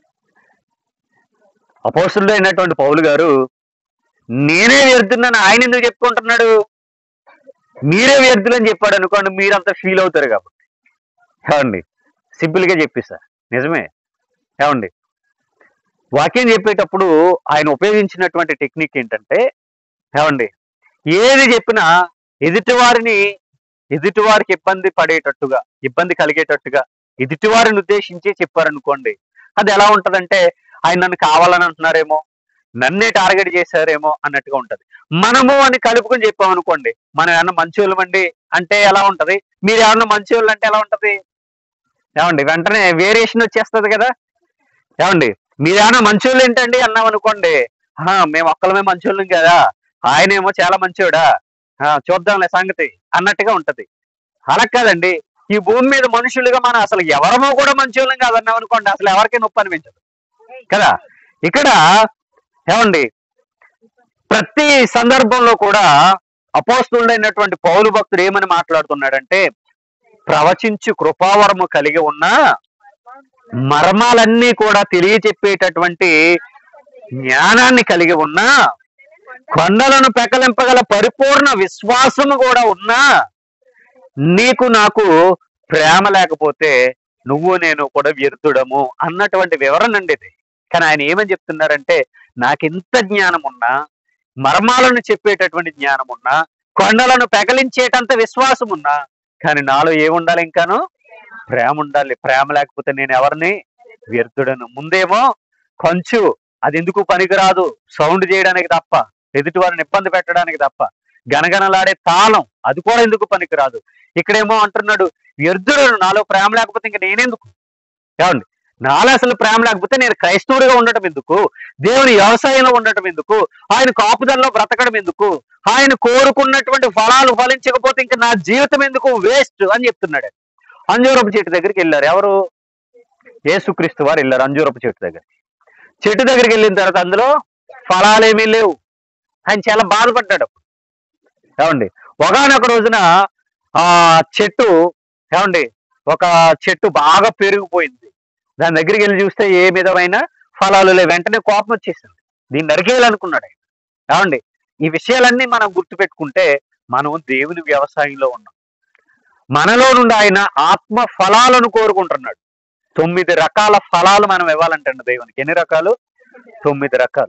అపోసులు అయినటువంటి పౌలు గారు నేనే వ్యర్థున్నాను ఆయన ఎందుకు చెప్పుకుంటున్నాడు మీరే వ్యర్థులని చెప్పాడు అనుకోండి మీరంతా ఫీల్ అవుతారు కాబట్టి ఏమండి సింపుల్ గా చెప్పేసా నిజమే ఏమండి వాక్యం చెప్పేటప్పుడు ఆయన ఉపయోగించినటువంటి టెక్నిక్ ఏంటంటే ఏమండి ఏది చెప్పినా ఎదుటివారిని ఎదుటివారికి ఇబ్బంది పడేటట్టుగా ఇబ్బంది కలిగేటట్టుగా ఎదుటివారిని ఉద్దేశించి చెప్పారనుకోండి అది ఎలా ఉంటదంటే ఆయన నన్ను కావాలని అంటున్నారేమో నన్నే టార్గెట్ చేశారేమో అన్నట్టుగా ఉంటది మనము అని కలుపుకొని చెప్పామనుకోండి మనం ఏమన్నా మంచోళ్ళమండి అంటే ఎలా ఉంటది మీరు ఏమన్నా మంచోళ్ళు అంటే ఎలా ఉంటది ఏమండి వెంటనే వేరియేషన్ వచ్చేస్తది కదా ఏమండి మీరు ఏమన్నా మంచోళ్ళు ఏంటండి అన్నాం అనుకోండి "ఆహా, మేము ఒక్కలమే మంచోళ్ళం కదా ఆయనేమో చాలా మంచోడా ఆ, చూద్దాంలే సంగతి అన్నట్టుగా ఉంటది అలా కాదండి ఈ భూమి మీద మనుషులుగా మనం అసలు ఎవరమో కూడా మంచోళ్ళం కాదన్నాం అనుకోండి అసలు ఎవరికి నొప్పి అనిపించదు కదా ఇక్కడ ఏమండి ప్రతి సందర్భంలో కూడా అపోస్తుడైనటువంటి పౌలు భక్తుడు ఏమని మాట్లాడుతున్నాడంటే ప్రవచించు కృపావరము కలిగి ఉన్న మర్మాలన్నీ కూడా తెలియచెప్పేటటువంటి జ్ఞానాన్ని కలిగి ఉన్న కొండలను పెకలింపగల పరిపూర్ణ విశ్వాసము కూడా ఉన్నా నీకు నాకు ప్రేమ లేకపోతే నువ్వు నేను కూడా వ్యర్థుడము అన్నటువంటి వివరణ అండి ఇది కానీ ఆయన ఏమని చెప్తున్నారంటే నాకు ఇంత జ్ఞానం ఉన్నా మర్మాలను చెప్పేటటువంటి జ్ఞానం ఉన్నా కొండలను పెకలించేటంత విశ్వాసం ఉన్నా కానీ నాలో ఏముండాలి ఇంకాను ప్రేమ ఉండాలి ప్రేమ లేకపోతే నేను ఎవరిని వ్యర్థుడను ముందేమో కొంచు అది ఎందుకు పనికిరాదు సౌండ్ చేయడానికి తప్ప ఎదుటి వారిని ఇబ్బంది పెట్టడానికి తప్ప గనగనలాడే తాళం అది కూడా ఎందుకు పనికిరాదు ఇక్కడేమో అంటున్నాడు వ్యర్థుడను నాలో ప్రేమ లేకపోతే ఇంక నేనెందుకు ఏమండి నాలో అసలు ప్రేమ లేకపోతే నేను క్రైస్తవుడిగా ఉండటం ఎందుకు దేవుని వ్యవసాయంలో ఉండటం ఎందుకు ఆయన కాపుదల్లో బ్రతకడం ఎందుకు ఆయన కోరుకున్నటువంటి ఫలాలు ఫలించకపోతే ఇంకా నా జీవితం ఎందుకు వేస్ట్ అని చెప్తున్నాడు అంజూరపు చెట్టు దగ్గరికి వెళ్ళారు ఎవరు యేసుక్రీస్తు వారు వెళ్ళారు అంజూరపు చెట్టు దగ్గర చెట్టు దగ్గరికి వెళ్ళిన తర్వాత అందులో ఫలాలేమీ లేవు ఆయన చాలా బాధపడ్డాడు అప్పుడు. ఏమండి ఒకనొక రోజున ఆ చెట్టు ఏమండి ఒక చెట్టు బాగా పెరిగిపోయింది దాని దగ్గరికి వెళ్ళి చూస్తే ఏ విధమైన ఫలాలు లేవు వెంటనే కోపం వచ్చేసింది దీన్ని నరికేయాలనుకున్నాడు ఆయన ఏమండి ఈ విషయాలన్నీ మనం గుర్తుపెట్టుకుంటే మనం దేవుని వ్యవసాయంలో ఉన్నాం మనలో నుండి ఆయన ఆత్మ ఫలాలను కోరుకుంటున్నాడు తొమ్మిది రకాల ఫలాలు మనం ఇవ్వాలంటండి దేవునికి ఎన్ని రకాలు తొమ్మిది రకాలు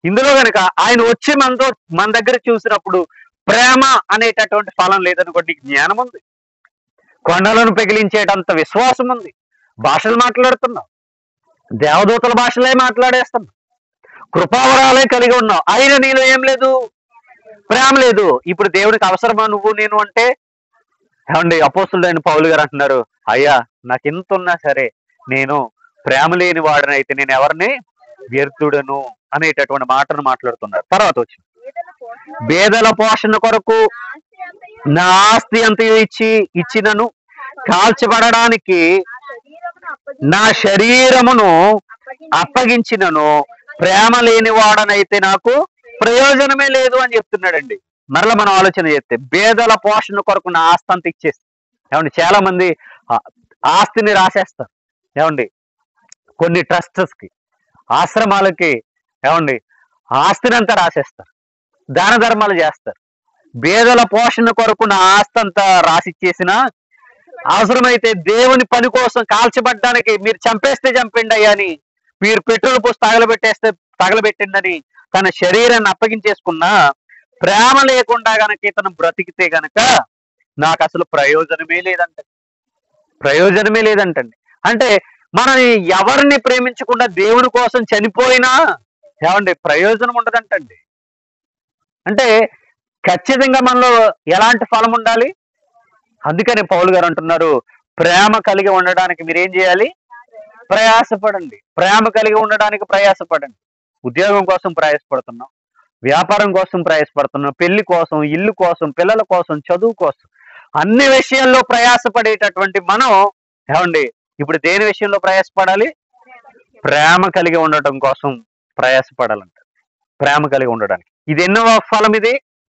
ఇందులో గనక ఆయన వచ్చి మనతో మన దగ్గర చూసినప్పుడు ప్రేమ అనేటటువంటి ఫలం లేదనుకోండి నీకు జ్ఞానం ఉంది కొండలను పెగిలించేటంత విశ్వాసం ఉంది భాషలు మాట్లాడుతున్నావు దేవదూతల భాషలే మాట్లాడేస్తున్నావు కృపావరాలే కలిగి ఉన్నావు అయినా నీలో ఏం లేదు ప్రేమ లేదు ఇప్పుడు దేవునికి అవసరమా నువ్వు నేను అంటే ఏమండి అపోస్తులైన పౌలు గారు అంటున్నారు అయ్యా నాకు ఎంత ఉన్నా సరే నేను ప్రేమ లేని వాడనైతే నేను ఎవరిని వ్యర్థుడను అనేటటువంటి మాటను మాట్లాడుతున్నారు తర్వాత వచ్చి బీదల పోషణ బేదల పోషణ కొరకు ఆస్తి అంతయు నా ఆస్తి అంత ఇచ్చి ఇచ్చినను కాల్చబడడానికి నా శరీరమును నా శరీరమును అప్పగించి అప్పగించినను ప్రేమ లేని వాడనైతే నాకు ప్రయోజనమే లేదు అని చెప్తున్నాడండి మరలా మనం ఆలోచన చేస్తే బేదల పోషణ కొరకు నా ఆస్తి అంత ఇచ్చేసి ఏమండి చాలా మంది ఆ, ఆస్తిని రాసేస్తారు ఏమండి కొన్ని ట్రస్ట్స్ కి ఆశ్రమాలకి ఏమండి ఆస్తిని అంతా రాసేస్తారు దాన ధర్మాలు చేస్తారు బేదల పోషణ కొరకు నా ఆస్తి అంతా రాసిచ్చేసిన అవసరమైతే దేవుని పని కోసం కాల్చబడ్డానికి మీరు చంపేస్తే చంపండి అయ్యా అని మీరు పెట్రోల్ పోసి తగలబెట్టేస్తే తగలబెట్టిందని తన శరీరాన్ని అప్పగించేసుకున్నా ప్రేమ లేకుండా గనక ఇతను బ్రతికితే గనక నాకు అసలు ప్రయోజనమే లేదంట ప్రయోజనమే లేదంటండి అంటే మనం ఎవరిని ప్రేమించకుండా దేవుని కోసం చనిపోయినా ఏమండి ప్రయోజనం ఉండదంటండి అంటే ఖచ్చితంగా మనలో ఎలాంటి ఫలం ఉండాలి అందుకని పౌలు గారు అంటున్నారు ప్రేమ కలిగి ఉండడానికి మీరేం చేయాలి ప్రయాసపడండి ప్రేమ కలిగి ఉండడానికి ప్రయాసపడండి ఉద్యోగం కోసం ప్రయాసపడుతున్నాం వ్యాపారం కోసం ప్రయాసపడుతున్నాం పెళ్లి కోసం ఇల్లు కోసం పిల్లల కోసం చదువు కోసం అన్ని విషయాల్లో ప్రయాసపడేటటువంటి మనం ఏమండి ఇప్పుడు దేని విషయంలో ప్రయాసపడాలి ప్రేమ కలిగి ఉండటం కోసం ప్రయాసపడాలంట ప్రేమ కలిగి ఉండడానికి ఇది ఎన్నో ఫలం ఇది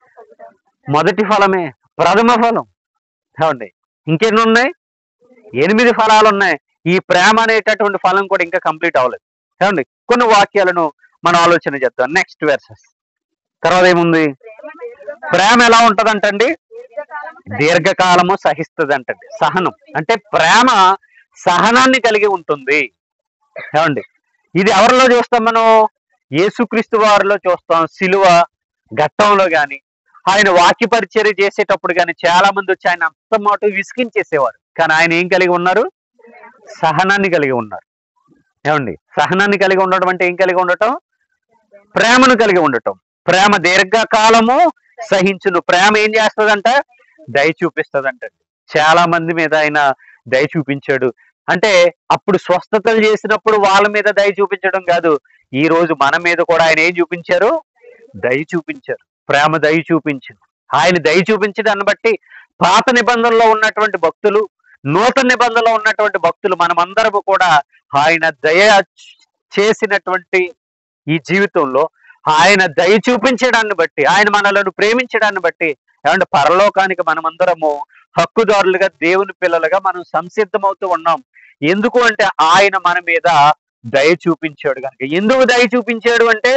మొదటి ఫలమే ప్రథమ ఫలం ఏమండి ఇంకెన్ని ఉన్నాయి ఎనిమిది ఫలాలు ఉన్నాయి ఈ ప్రేమ అనేటటువంటి ఫలం కూడా ఇంకా కంప్లీట్ అవ్వలేదు ఏమండి కొన్ని వాక్యాలను మనం ఆలోచన చేద్దాం నెక్స్ట్ వెర్సెస్ తర్వాత ఏముంది ప్రేమ దీర్ఘకాలం- ప్రేమ ఎలా ఉంటదంటండి దీర్ఘకాలము దీర్ఘకాలము సహిస్తుంది అంటండి సహనం అంటే ప్రేమ సహనాన్ని కలిగి ఉంటుంది ఏమండి ఇది ఎవరిలో చూస్తాం మనం యేసుక్రీస్తు వారిలో చూస్తాం సిలువ ఘట్టంలో గాని ఆయన వాక్య పరిచర్య చేసేటప్పుడు గాని చాలా మంది వచ్చి ఆయన అంత మాట విసిగించేసేవారు కానీ ఆయన ఏం కలిగి ఉన్నారు సహనాన్ని కలిగి ఉన్నారు ఏమండి సహనాన్ని కలిగి ఉండటం అంటే ఏం కలిగి ఉండటం ప్రేమను కలిగి ఉండటం ప్రేమ దీర్ఘకాలము సహించును ప్రేమ ఏం చేస్తుందంట దయ చూపిస్తుందంట చాలా మంది మీద ఆయన దయ చూపించాడు అంటే అప్పుడు స్వస్థతలు చేసినప్పుడు వాళ్ళ మీద దయ చూపించడం కాదు ఈ రోజు మన మీద కూడా ఆయన ఏం చూపించారు దయ చూపించారు ప్రేమ దయ చూపించింది ఆయన దయ చూపించడాన్ని బట్టి పాత నిబంధనలో ఉన్నటువంటి భక్తులు నూతన నిబంధనలో ఉన్నటువంటి భక్తులు మనమందరము కూడా ఆయన దయ చేసినటువంటి ఈ జీవితంలో ఆయన దయ చూపించడాన్ని బట్టి ఆయన మనలను ప్రేమించడాన్ని బట్టి ఏమంటే పరలోకానికి మనమందరము హక్కుదారులుగా దేవుని పిల్లలుగా మనం సంసిద్ధమవుతూ ఉన్నాం ఎందుకు అంటే ఆయన మన మీద దయ చూపించాడు కనుక ఎందుకు దయ చూపించాడు అంటే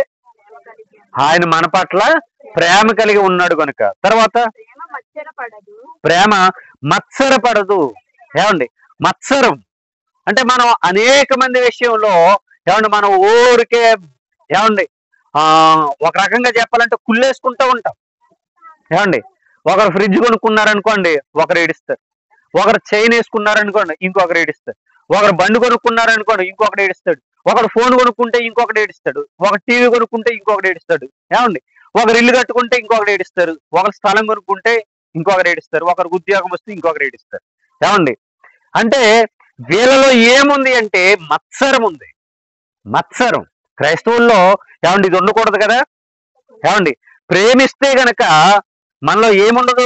ఆయన మన పట్ల ప్రేమ కలిగి ఉన్నాడు కనుక తర్వాత ప్రేమ మత్సరపడదు ప్రేమ మత్సరపడదు ఏమండి మత్సరం అంటే మనం అనేక మంది విషయంలో ఏమండి మనం ఊరికే ఏమండి ఆ ఒక రకంగా చెప్పాలంటే కుళ్ళేసుకుంటూ ఉంటాం ఏమండి ఒకరు ఫ్రిడ్జ్ కొనుక్కున్నారనుకోండి ఒకరు ఏడుస్తారు ఒకరు చైన్ వేసుకున్నారనుకోండి ఇంకొకరు ఏడుస్తారు ఒకరు బండి కొనుక్కున్నారనుకోండి ఇంకొకరు ఏడుస్తాడు ఒకడు ఫోన్ కొనుక్కుంటే ఇంకొకటి ఏడుస్తాడు ఒక టీవీ కొనుక్కుంటే ఇంకొకటి ఏడుస్తాడు ఏమండి ఒకరు ఇల్లు కట్టుకుంటే ఇంకొకరు ఏడుస్తారు ఒకరు స్థలం కొనుక్కుంటే ఇంకొకరు ఏడుస్తారు ఒకరికి ఉద్యోగం వస్తే ఇంకొకరు ఏడుస్తారు ఏమండి అంటే వీళ్ళలో ఏముంది అంటే మత్సరం ఉంది మత్సరం క్రైస్తవుల్లో ఏమండి ఇది ఉండకూడదు కదా ఏమండి ప్రేమిస్తే గనక మనలో ఏముండదు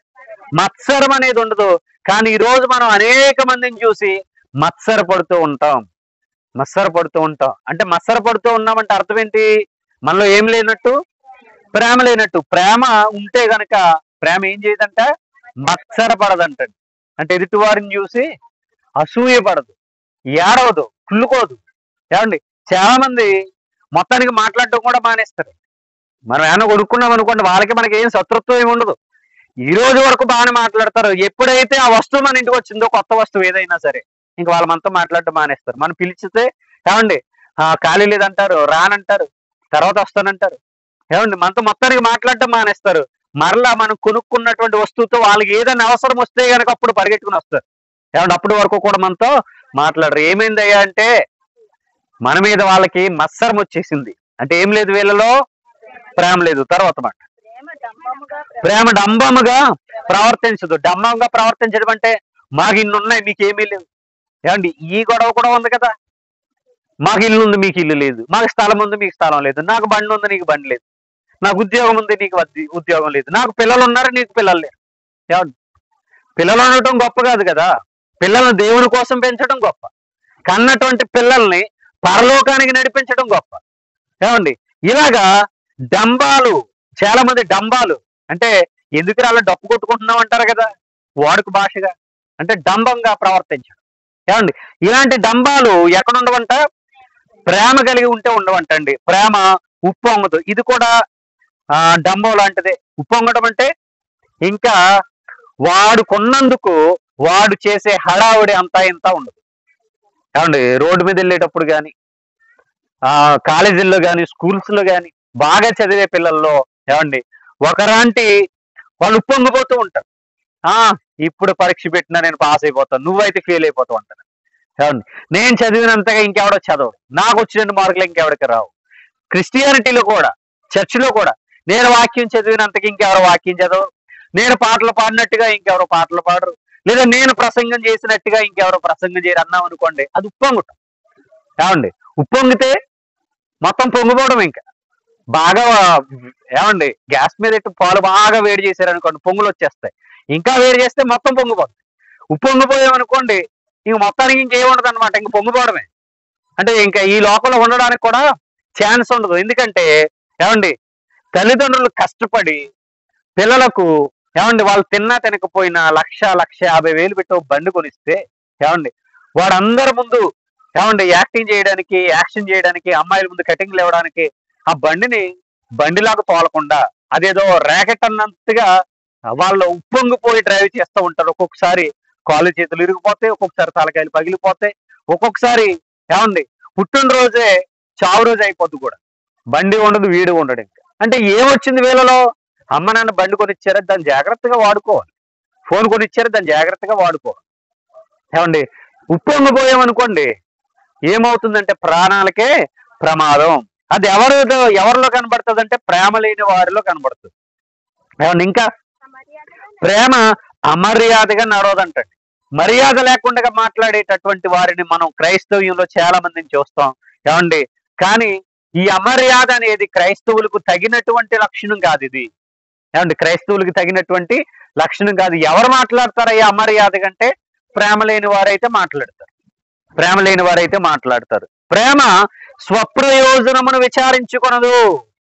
మత్సరం అనేది ఉండదు కానీ ఈ రోజు మనం అనేక మందిని చూసి మత్సర పడుతూ ఉంటాం మత్సర పడుతూ ఉంటాం అంటే మత్సర పడుతూ ఉన్నామంటే అర్థం ఏంటి మనలో ఏం లేనట్టు ప్రేమ లేనట్టు ప్రేమ ఉంటే గనక ప్రేమ ఏం చేయదంట మత్సర పడదంట అంటే ఎదుటి వారిని చూసి అసూయ పడదు ఏడవదు కుళ్ళుకోదు ఏమండి చాలా మంది మొత్తానికి మాట్లాడటం కూడా మానేస్తారు మనం ఏమైనా కొనుక్కున్నాం అనుకోండి వాళ్ళకి మనకి ఏం శత్రుత్వం ఏమి ఉండదు ఈ రోజు వరకు బాగానే మాట్లాడతారు ఎప్పుడైతే ఆ వస్తువు మన ఇంటికి వచ్చిందో కొత్త వస్తువు ఏదైనా సరే ఇంక వాళ్ళ మనతో మాట్లాడటం మానేస్తారు మనం పిలిచితే ఏమండి ఆ, ఖాళీ లేదంటారు రానంటారు తర్వాత వస్తానంటారు ఏమండి మనతో మొత్తానికి మాట్లాడటం మానేస్తారు మరలా మనం కొనుక్కున్నటువంటి వస్తువుతో వాళ్ళకి ఏదైనా అవసరం వస్తే గనక అప్పుడు పరిగెట్టుకుని వస్తారు ఏమంటే అప్పటి వరకు కూడా మనతో మాట్లాడరు ఏమైందయ్యా అంటే మన మీద వాళ్ళకి మత్సరం వచ్చేసింది అంటే ఏం లేదు వీళ్ళలో ప్రేమ లేదు తర్వాత మాట ప్రేమ డంబముగా ప్రేమ డంబముగా ప్రవర్తించదు డంబంగా ప్రవర్తించడం అంటే మాకు ఇన్ని ఉన్నాయి మీకు ఏమీ లేవు ఏమండి ఈ గొడవ కూడా ఉంది కదా మాకు ఇల్లు ఉంది మీకు ఇల్లు లేదు మాకు స్థలం ఉంది మీకు స్థలం లేదు నాకు బండి ఉంది నీకు బండి లేదు నాకు ఉద్యోగం ఉంది నీకు వద్ది- ఉద్యోగం లేదు నాకు పిల్లలు ఉన్నారు నీకు పిల్లలు లేరు ఏమండి పిల్లలు ఉండటం గొప్ప కాదు కదా పిల్లల్ని దేవుని కోసం పెంచడం గొప్ప కన్నటువంటి పిల్లల్ని పరలోకానికి నడిపించడం గొప్ప ఏమండి ఇలాగా డంబాలు చాలా మంది డంబాలు అంటే ఎందుకు అలా డప్పు కొట్టుకుంటున్నాం అంటారు కదా వాడుక భాషగా అంటే డంబంగా ప్రవర్తించడం ఏమండి ఇలాంటి డంబాలు ఎక్కడ ఉండవంట ప్రేమ కలిగి ఉంటే ఉండవంటండి ప్రేమ ఉప్పొంగదు ఇది కూడా ఆ డంబం లాంటిదే ఉప్పొంగడం అంటే ఇంకా వాడు కొన్నందుకు వాడు చేసే హడావుడి అంతా ఇంత ఉండదు ఏమండి రోడ్డు మీద వెళ్ళేటప్పుడు కానీ ఆ కాలేజీల్లో కానీ స్కూల్స్ లో కానీ బాగా చదివే పిల్లల్లో ఏమండి ఒకరాంటి వాళ్ళు ఉప్పొంగిపోతూ ఉంటారు ఆ ఇప్పుడు పరీక్ష పెట్టినా నేను పాస్ అయిపోతాను నువ్వైతే ఫెయిల్ అయిపోతావు అంటారు ఏమండి నేను చదివినంతగా ఇంకెవడో చదవడు నాకు వచ్చిన మార్కులు ఇంకెవడికి రావు క్రిస్టియానిటీలో కూడా చర్చిలో కూడా నేను వాక్యం చదివినంతగా ఇంకెవరో వాక్యం చదవరు నేను పాటలు పాడినట్టుగా ఇంకెవరో పాటలు పాడరు లేదా నేను ప్రసంగం చేసినట్టుగా ఇంకెవరో ప్రసంగం చేయరు అన్నాం అనుకోండి అది ఉప్పొంగుటం ఏమండి ఉప్పొంగితే మొత్తం పొంగిపోవడం ఇంకా బాగా ఏమండి గ్యాస్ మీద ఇట్టు పాలు బాగా వేడి చేశారనుకోండి పొంగులు వచ్చేస్తాయి ఇంకా వేడి చేస్తే మొత్తం పొంగిపోతుంది ఉప్పొంగిపోయామనుకోండి ఇంక మొత్తానికి ఇంకేముండదు అనమాట ఇంక పొంగిపోవడమే అంటే ఇంకా ఈ లోకంలో ఉండడానికి కూడా ఛాన్స్ ఉండదు ఎందుకంటే ఏమండి తల్లిదండ్రులు కష్టపడి పిల్లలకు ఏమండి వాళ్ళు తిన్నా తినకపోయినా లక్ష లక్ష యాభై వేలు పెట్టి ఒక బండి కొనిస్తే ఏమండి వాడందరి ముందు ఏమండి యాక్టింగ్ చేయడానికి యాక్షన్ చేయడానికి అమ్మాయిల ముందు కటింగ్లు ఇవ్వడానికి ఆ బండిని బండిలాగా తోలకుండా అదేదో ర్యాకెట్ అన్నంతగా వాళ్ళు ఉప్పొంగిపోయి డ్రైవ్ చేస్తూ ఉంటారు ఒక్కొక్కసారి కాళ్ళు చేతులు ఇరిగిపోతాయి ఒక్కొక్కసారి తలకాయలు పగిలిపోతాయి ఒక్కొక్కసారి ఏమండి పుట్టినరోజే చావు రోజు అయిపోద్ది కూడా బండి ఉండదు వీడు ఉండడు ఇంకా అంటే ఏమొచ్చింది వీళ్ళలో అమ్మ నాన్న బండి కొనిచ్చారా దాన్ని జాగ్రత్తగా వాడుకోవాలి ఫోన్ కొనిచ్చారా దాన్ని జాగ్రత్తగా వాడుకోవాలి ఏమండి ఉప్పొంగిపోయామనుకోండి ఏమవుతుందంటే ప్రాణాలకే ప్రమాదం అది ఎవరిలో ఎవరిలో కనబడుతుంది అంటే ప్రేమ లేని వారిలో కనబడుతుంది ఏమండి ఇంకా మర్యాదగా ప్రేమ అమర్యాదగా నడవదంటండి మర్యాద లేకుండా మాట్లాడేటటువంటి వారిని మనం క్రైస్తవ్యంలో చాలా మందిని చూస్తాం ఏమండి కానీ ఈ అమర్యాద అనేది క్రైస్తవులకు తగినటువంటి లక్షణం కాదు ఇది ఏమండి క్రైస్తవులకు తగినటువంటి లక్షణం కాదు ఎవరు మాట్లాడతారు ఈ అమర్యాద కంటే ప్రేమ లేని వారైతే మాట్లాడతారు ప్రేమ లేని వారైతే మాట్లాడతారు ప్రేమ స్వప్రయోజనమును విచారించుకొనదు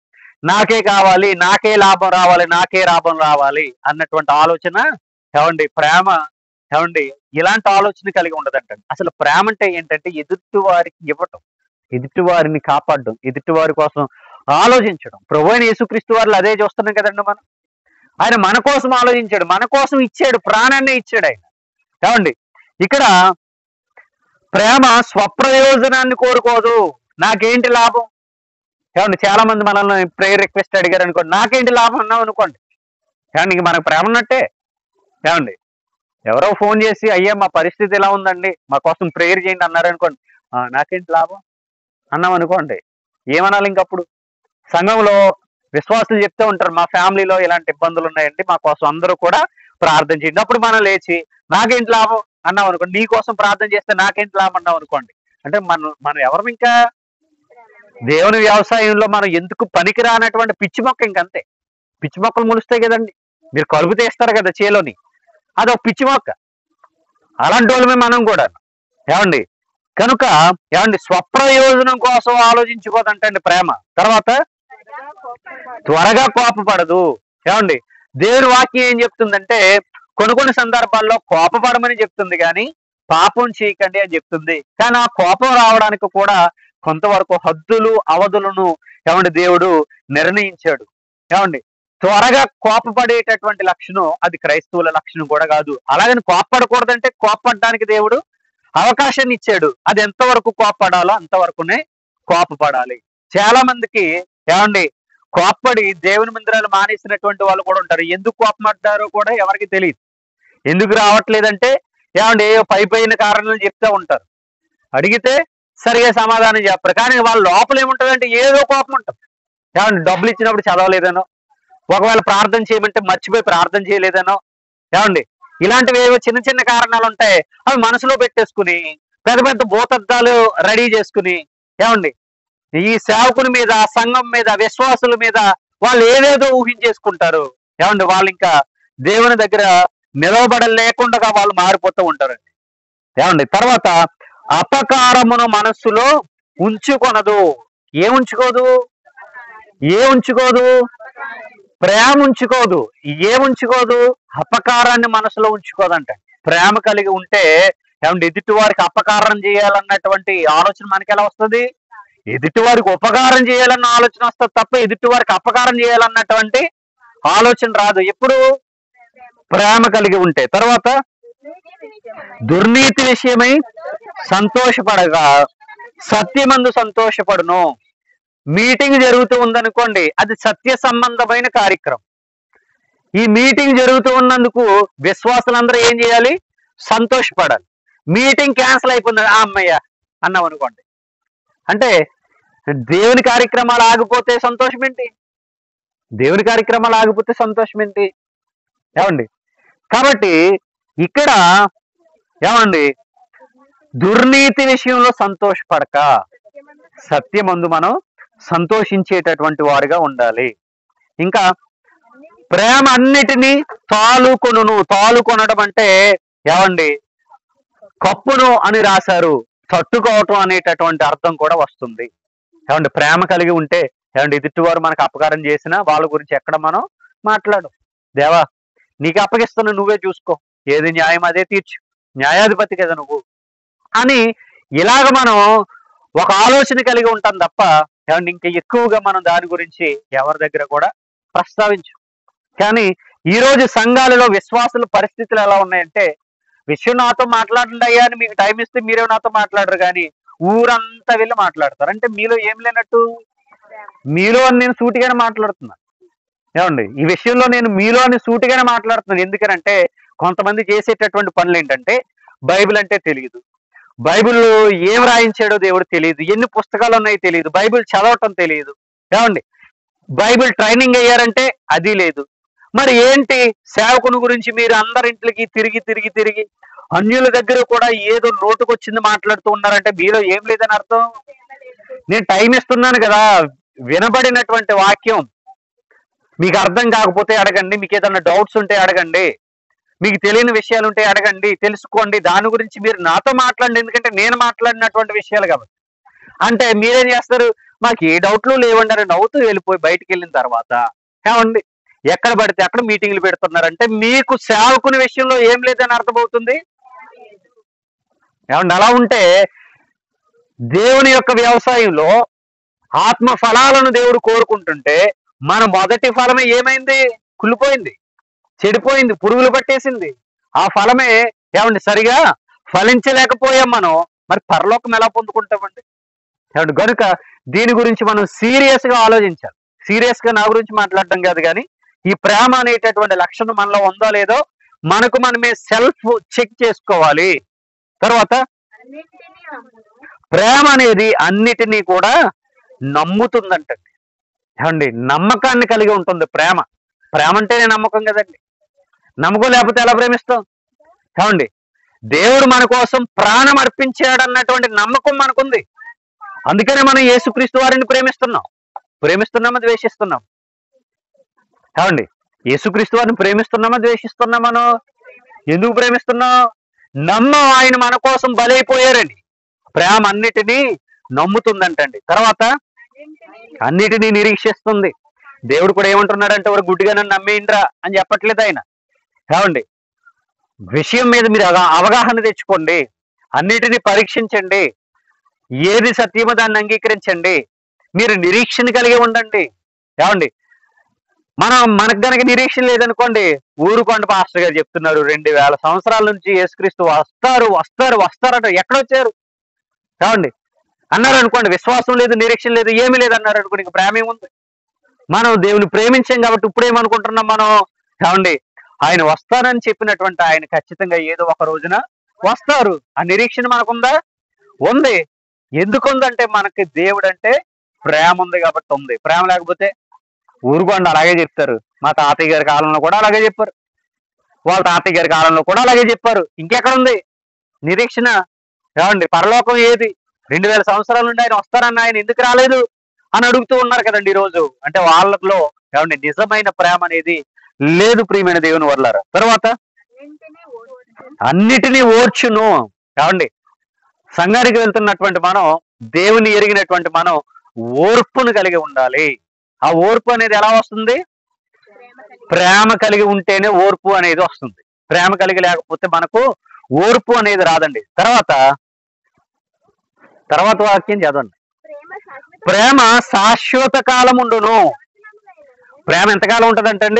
నాకే కావాలి నాకే లాభం రావాలి నాకే లాభం రావాలి అన్నటువంటి ఆలోచన ఏమండి ప్రేమ ఏమండి ఇలాంటి ఆలోచన కలిగి ఉండదంటండి అసలు ప్రేమ అంటే ఏంటంటే ఎదుటి వారికి ఇవ్వటం ఎదుటి వారిని కాపాడడం ఎదుటి వారి కోసం ఆలోచించడం ప్రభు అయిన యేసుక్రీస్తు వారిలో అదే చూస్తున్నాం కదండి మనం ఆయన మన కోసం ఆలోచించాడు మన కోసం ఇచ్చాడు ప్రాణాన్ని ఇచ్చాడు ఆయన ఏమండి ఇక్కడ ప్రేమ స్వప్రయోజనాన్ని కోరుకోదు నాకేంటి లాభం ఏమండి చాలా మంది మనల్ని ప్రేయర్ రిక్వెస్ట్ అడిగారు అనుకోండి నాకేంటి లాభం అన్నాం అనుకోండి ఏమండి ఇంక మనకు ప్రేమ ఉన్నట్టే ఏమండి ఎవరో ఫోన్ చేసి అయ్యా మా పరిస్థితి ఎలా ఉందండి మా కోసం ప్రేయర్ చేయండి అన్నారు అనుకోండి "ఆ, నాకేంటి లాభం అన్నాం అనుకోండి ఏమనాలి ఇంకప్పుడు సంఘంలో విశ్వాసులు చెప్తూ ఉంటారు మా ఫ్యామిలీలో ఇలాంటి ఇబ్బందులు ఉన్నాయండి మా కోసం అందరూ కూడా ప్రార్థన చేయండి అప్పుడు మనం లేచి నాకేంటి లాభం అన్నాం అనుకోండి నీ కోసం ప్రార్థన చేస్తే నాకేంటి లాభం అన్నాం అనుకోండి అంటే మనం మనం ఎవరు ఇంకా దేవుని వ్యవసాయంలో మనం ఎందుకు పనికి రానటువంటి పిచ్చి మొక్క ఇంకంతే పిచ్చి మొక్కలు ములుస్తాయి కదండి మీరు కలుపు తీస్తారు కదా చేలోని అది ఒక పిచ్చి మొక్క అలాంటి వాళ్ళమే మనం కూడా ఏమండి కనుక ఏమండి స్వప్రయోజనం కోసం ఆలోచించుకోదంటండి ప్రేమ తర్వాత త్వరగా కోపపడదు. త్వరగా కోపపడదు ఏమండి దేవుని వాక్యం ఏం చెప్తుందంటే కొన్ని కొన్ని సందర్భాల్లో కోపపడమని చెప్తుంది కానీ పాపం చేయకండి అని చెప్తుంది కానీ ఆ కోపం రావడానికి కూడా కొంతవరకు హద్దులు అవధులను ఏమండి దేవుడు నిర్ణయించాడు ఏమండి త్వరగా కోపపడేటటువంటి లక్షణం అది క్రైస్తవుల లక్షణం కూడా కాదు అలాగని కోపపడకూడదంటే కోపపడడానికి దేవుడు అవకాశాన్ని ఇచ్చాడు అది ఎంతవరకు కోపపడాలో అంతవరకునే కోపపడాలి చాలా మందికి ఏమండి కోప్పడి దేవుని మందిరాలు మానేసినటువంటి వాళ్ళు కూడా ఉంటారు ఎందుకు కోపపడ్డారో కూడా ఎవరికి తెలియదు ఎందుకు రావట్లేదంటే ఏమండి ఏ పై పైన కారణాలు చెప్తా ఉంటారు అడిగితే సరిగా సమాధానం చెప్పరు కానీ వాళ్ళ లోపల ఏముంటుందంటే ఏదో కోపం ఉంటుంది ఏమండి డబ్బులు ఇచ్చినప్పుడు చదవలేదనో ఒకవేళ ప్రార్థన చేయమంటే మర్చిపోయి ప్రార్థన చేయలేదనో ఏమండి ఇలాంటివి ఏవో చిన్న చిన్న కారణాలు ఉంటాయి అవి మనసులో పెట్టేసుకుని పెద్ద పెద్ద భూతద్దాలు రెడీ చేసుకుని ఏమండి ఈ సేవకుని మీద సంఘం మీద విశ్వాసుల మీద వాళ్ళు ఏదేదో ఊహించేసుకుంటారు ఏమండి వాళ్ళు ఇంకా దేవుని దగ్గర నిలవబడలేకుండా వాళ్ళు మారిపోతూ ఉంటారండి ఏమండి తర్వాత అపకారమును మనస్సులో ఉంచుకొనదు ఏ ఉంచుకోదు ఏ ఉంచుకోదు ప్రేమ ఉంచుకోదు ఏ ఉంచుకోదు అపకారాన్ని మనసులో ఉంచుకోదంట ప్రేమ కలిగి ఉంటే ఏమంటే ఎదుటి వారికి అపకారం చేయాలన్నటువంటి ఆలోచన మనకి ఎలా వస్తుంది ఎదుటి వారికి ఉపకారం చేయాలన్న ఆలోచన వస్తుంది తప్ప ఎదుటి వారికి అపకారం చేయాలన్నటువంటి ఆలోచన రాదు ఎప్పుడు ప్రేమ కలిగి ఉంటే తర్వాత దుర్నీతి విషయమై సంతోషపడగా సత్యమందు సంతోషపడును మీటింగ్ జరుగుతూ ఉందనుకోండి అది సత్య సంబంధమైన కార్యక్రమం ఈ మీటింగ్ జరుగుతూ ఉన్నందుకు విశ్వాసులందరూ ఏం చేయాలి సంతోషపడాలి మీటింగ్ క్యాన్సిల్ అయిపోయింది ఆ అమ్మయ్య అన్నాం అనుకోండి అంటే దేవుని కార్యక్రమాలు ఆగిపోతే సంతోషం ఏంటి దేవుని కార్యక్రమాలు ఆగిపోతే సంతోషం ఏంటి ఏమండి కాబట్టి ఇక్కడ ఏమండి దుర్నీతి విషయంలో సంతోషపడక సత్యమందు మనం సంతోషించేటటువంటి వారుగా ఉండాలి ఇంకా ప్రేమ అన్నిటినీ తాలుకొనును తాలుకొనడం అంటే ఏమండి కప్పును అని రాశారు తట్టుకోవటం అనేటటువంటి అర్థం కూడా వస్తుంది ఏమండి ప్రేమ కలిగి ఉంటే ఏమండి ఎదుటివారు మనకు అపకారం చేసినా వాళ్ళ గురించి ఎక్కడ మనం మాట్లాడు దేవా నీకు అప్పగిస్తున్నా నువ్వే చూసుకో ఏది న్యాయం అదే తీర్చు న్యాయాధిపతి కదా నువ్వు అని ఇలాగ మనం ఒక ఆలోచన కలిగి ఉంటాం తప్ప ఏమండి ఇంకా ఎక్కువగా మనం దాని గురించి ఎవరి దగ్గర కూడా ప్రస్తావించు కానీ ఈ రోజు సంఘాలలో విశ్వాసుల పరిస్థితులు ఎలా ఉన్నాయంటే విషయం నాతో మాట్లాడండి అయ్యా అని మీకు టైం ఇస్తే మీరే నాతో మాట్లాడరు కానీ ఊరంతా వెళ్ళి మాట్లాడతారు అంటే మీలో ఏం లేనట్టు మీలో అని నేను సూటిగానే మాట్లాడుతున్నా ఏమండి ఈ విషయంలో నేను మీలో అని సూటిగానే మాట్లాడుతున్నాను ఎందుకనంటే కొంతమంది చేసేటటువంటి పనులు ఏంటంటే బైబిల్ అంటే తెలియదు బైబిల్లో ఏం రాయించాడో దేవుడు తెలియదు ఎన్ని పుస్తకాలు ఉన్నాయో తెలియదు బైబిల్ చదవటం తెలియదు ఏమండి బైబిల్ ట్రైనింగ్ అయ్యారంటే అది లేదు మరి ఏంటి సేవకుని గురించి మీరు అందరింట్లకి తిరిగి తిరిగి తిరిగి అన్యుల దగ్గర కూడా ఏదో నోటుకొచ్చింది మాట్లాడుతూ ఉన్నారంటే మీలో ఏం లేదని అర్థం నేను టైం ఇస్తున్నాను కదా వినబడినటువంటి వాక్యం మీకు అర్థం కాకపోతే అడగండి మీకు ఏదైనా డౌట్స్ ఉంటే అడగండి మీకు తెలియని విషయాలు ఉంటే అడగండి తెలుసుకోండి దాని గురించి మీరు నాతో మాట్లాడండి ఎందుకంటే నేను మాట్లాడినటువంటి విషయాలు కాబట్టి అంటే మీరేం చేస్తారు మాకు ఏ డౌట్లు లేవండి అని నవ్వుతూ వెళ్ళిపోయి బయటికి వెళ్ళిన తర్వాత ఏమండి ఎక్కడ పడితే అక్కడ మీటింగ్లు పెడుతున్నారంటే మీకు సేవకుని విషయంలో ఏం లేదని అర్థమవుతుంది ఏమండి అలా ఉంటే దేవుని యొక్క వ్యవసాయంలో ఆత్మ ఫలాలను దేవుడు కోరుకుంటుంటే మన మొదటి ఫలమే ఏమైంది కుళ్ళిపోయింది చెడిపోయింది పురుగులు పట్టేసింది ఆ ఫలమే ఏమండి సరిగా ఫలించలేకపోయాం మనం మరి పరలోకం ఎలా పొందుకుంటామండి ఏమండి కనుక దీని గురించి మనం సీరియస్ గా ఆలోచించాలి సీరియస్ గా నా గురించి మాట్లాడడం కాదు కానీ ఈ ప్రేమ అనేటటువంటి లక్షణం మనలో ఉందో లేదో మనకు మనమే సెల్ఫ్ చెక్ చేసుకోవాలి తర్వాత ప్రేమ అనేది అన్నిటినీ కూడా నమ్ముతుందంటండి ఏమండి నమ్మకాన్ని కలిగి ఉంటుంది ప్రేమ ప్రేమ అంటేనే నమ్మకం కదండి నమ్మకం లేకపోతే ఎలా ప్రేమిస్తాం ఏమండి దేవుడు మన కోసం ప్రాణం అర్పించాడు అన్నటువంటి నమ్మకం మనకుంది అందుకనే మనం యేసుక్రీస్తు వారిని ప్రేమిస్తున్నాం ప్రేమిస్తున్నామా ద్వేషిస్తున్నాం ఏమండి యేసుక్రీస్తు వారిని ప్రేమిస్తున్నామా ద్వేషిస్తున్నాం మనం ఎందుకు ప్రేమిస్తున్నాం నమ్మం ఆయన మన కోసం బలైపోయారని ప్రేమ అన్నిటినీ నమ్ముతుందంటండి తర్వాత అన్నిటినీ నిరీక్షిస్తుంది దేవుడు కూడా ఏమంటున్నాడంటే వాడు గుడ్డిగా నన్ను నమ్మేయండిరా అని చెప్పట్లేదు ఆయన ఏమండి విషయం మీద మీరు అవగా- అవగాహన తెచ్చుకోండి అన్నిటినీ పరీక్షించండి ఏది సత్యమో దాన్ని అంగీకరించండి మీరు నిరీక్షణ కలిగి ఉండండి ఏమండి మనం మనకు గనక నిరీక్షణ లేదనుకోండి ఊరుకోండి పాస్టర్ గారు చెప్తున్నారు రెండు వేల సంవత్సరాల నుంచి యేసుక్రీస్తు వస్తారు వస్తారు వస్తారట ఎక్కడొచ్చారు ఏమండి అన్నారు అనుకోండి విశ్వాసం లేదు నిరీక్షణ లేదు ఏమీ లేదు అన్నారు అనుకోండి ఇంక ప్రేమ ఏముంది మనం దేవుని ప్రేమించాం కాబట్టి ఇప్పుడు ఏమనుకుంటున్నాం మనం ఏమండి ఆయన వస్తానని చెప్పినటువంటి ఆయన ఖచ్చితంగా ఏదో ఒక రోజున వస్తారు ఆ నిరీక్షణ మనకుందా ఉంది ఎందుకు ఉందంటే మనకి దేవుడు అంటే ప్రేమ ఉంది కాబట్టి ఉంది ప్రేమ లేకపోతే ఊరుకోండి అలాగే చెప్తారు మా తాతయ్య గారి కాలంలో కూడా అలాగే చెప్పారు వాళ్ళ తాతయ్య గారి కాలంలో కూడా అలాగే చెప్పారు ఇంకెక్కడ ఉంది నిరీక్షణ ఏమండి పరలోకం ఏది రెండు వేల సంవత్సరాల నుండి ఆయన వస్తారన్న ఆయన ఎందుకు రాలేదు అని అడుగుతూ ఉన్నారు కదండి ఈ రోజు అంటే వాళ్ళలో ఏమండి నిజమైన ప్రేమ అనేది లేదు ప్రియమైన దేవుని వల్లారా తర్వాత వెంటనే ఓర్చును. అన్నిటినీ ఓర్చును ఏమండి సంఘానికి వెళ్తున్నటువంటి మనం దేవుని ఎరిగినటువంటి మనం ఓర్పును కలిగి ఉండాలి ఆ ఓర్పు అనేది ఎలా వస్తుంది ప్రేమ కలిగి ప్రేమ కలిగి ఉంటేనే ఓర్పు అనేది వస్తుంది ప్రేమ కలిగి లేకపోతే మనకు ఓర్పు అనేది రాదండి తర్వాత తర్వాత వాక్యం చదవండి ప్రేమ శాశ్వత ప్రేమ శాశ్వత కాలం ఉండును ప్రేమ ఎంతకాలం ఉంటదంటండి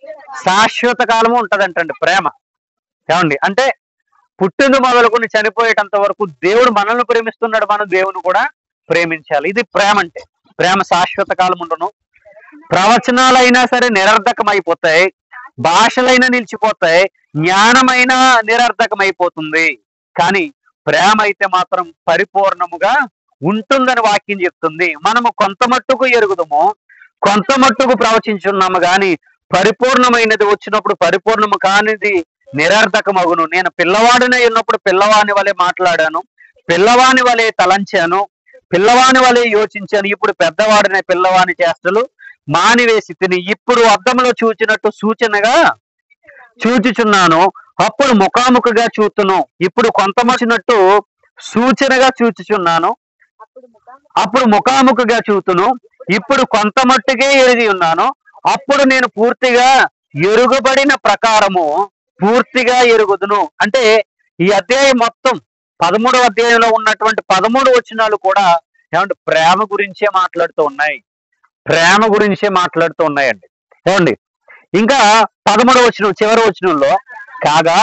శాశ్వత కాలము ఉంటదంటండి ప్రేమ ఏమండి అంటే పుట్టింది మొదలుకొని చనిపోయేటంత వరకు దేవుడు మనల్ని ప్రేమిస్తున్నాడు మనం దేవుని కూడా ప్రేమించాలి ఇది ప్రేమ అంటే ప్రేమ శాశ్వత కాలం ఉండును ప్రవచనాలైనా సరే నిరర్ధకమైపోతాయి భాషలైనా నిలిచిపోతాయి జ్ఞానమైన నిరర్ధకమైపోతుంది కానీ ప్రేమ అయితే మాత్రం పరిపూర్ణముగా ఉంటుందని వాక్యం చెప్తుంది మనము కొంత మట్టుకు ఎరుగుదము కొంత మట్టుకు ప్రవచించున్నాము గాని పరిపూర్ణమైనది వచ్చినప్పుడు పరిపూర్ణము కానిది నిరర్ధకమగును నేను పిల్లవాడినై ఉన్నప్పుడు పిల్లవాని వలె మాట్లాడాను పిల్లవాని వలె తలంచాను పిల్లవాని వలె యోచించాను ఇప్పుడు పెద్దవాడిన పిల్లవాని చేష్టలు మానివేసి తిని ఇప్పుడు అద్దంలో చూచినట్టు సూచనగా చూచుచున్నాను అప్పుడు ముఖాముఖిగా చూతును ఇప్పుడు కొంతమచ్చినట్టు సూచనగా చూచుచున్నాను అప్పుడు ముఖం అప్పుడు ముఖాముఖిగా చూతును ఇప్పుడు కొంత మట్టుకే ఎరిగి ఉన్నాను అప్పుడు నేను పూర్తిగా ఎరుగుబడిన ప్రకారము పూర్తిగా ఎరుగుదును అంటే ఈ అధ్యాయం మొత్తం పదమూడవ అధ్యాయంలో ఉన్నటువంటి పదమూడు వచనాలు కూడా ఏమంటే ప్రేమ గురించే మాట్లాడుతూ ఉన్నాయి ప్రేమ గురించే మాట్లాడుతూ ఉన్నాయండి ఏమండి ఇంకా పదమూడవ వచనం చివరి వచనంలో కాగా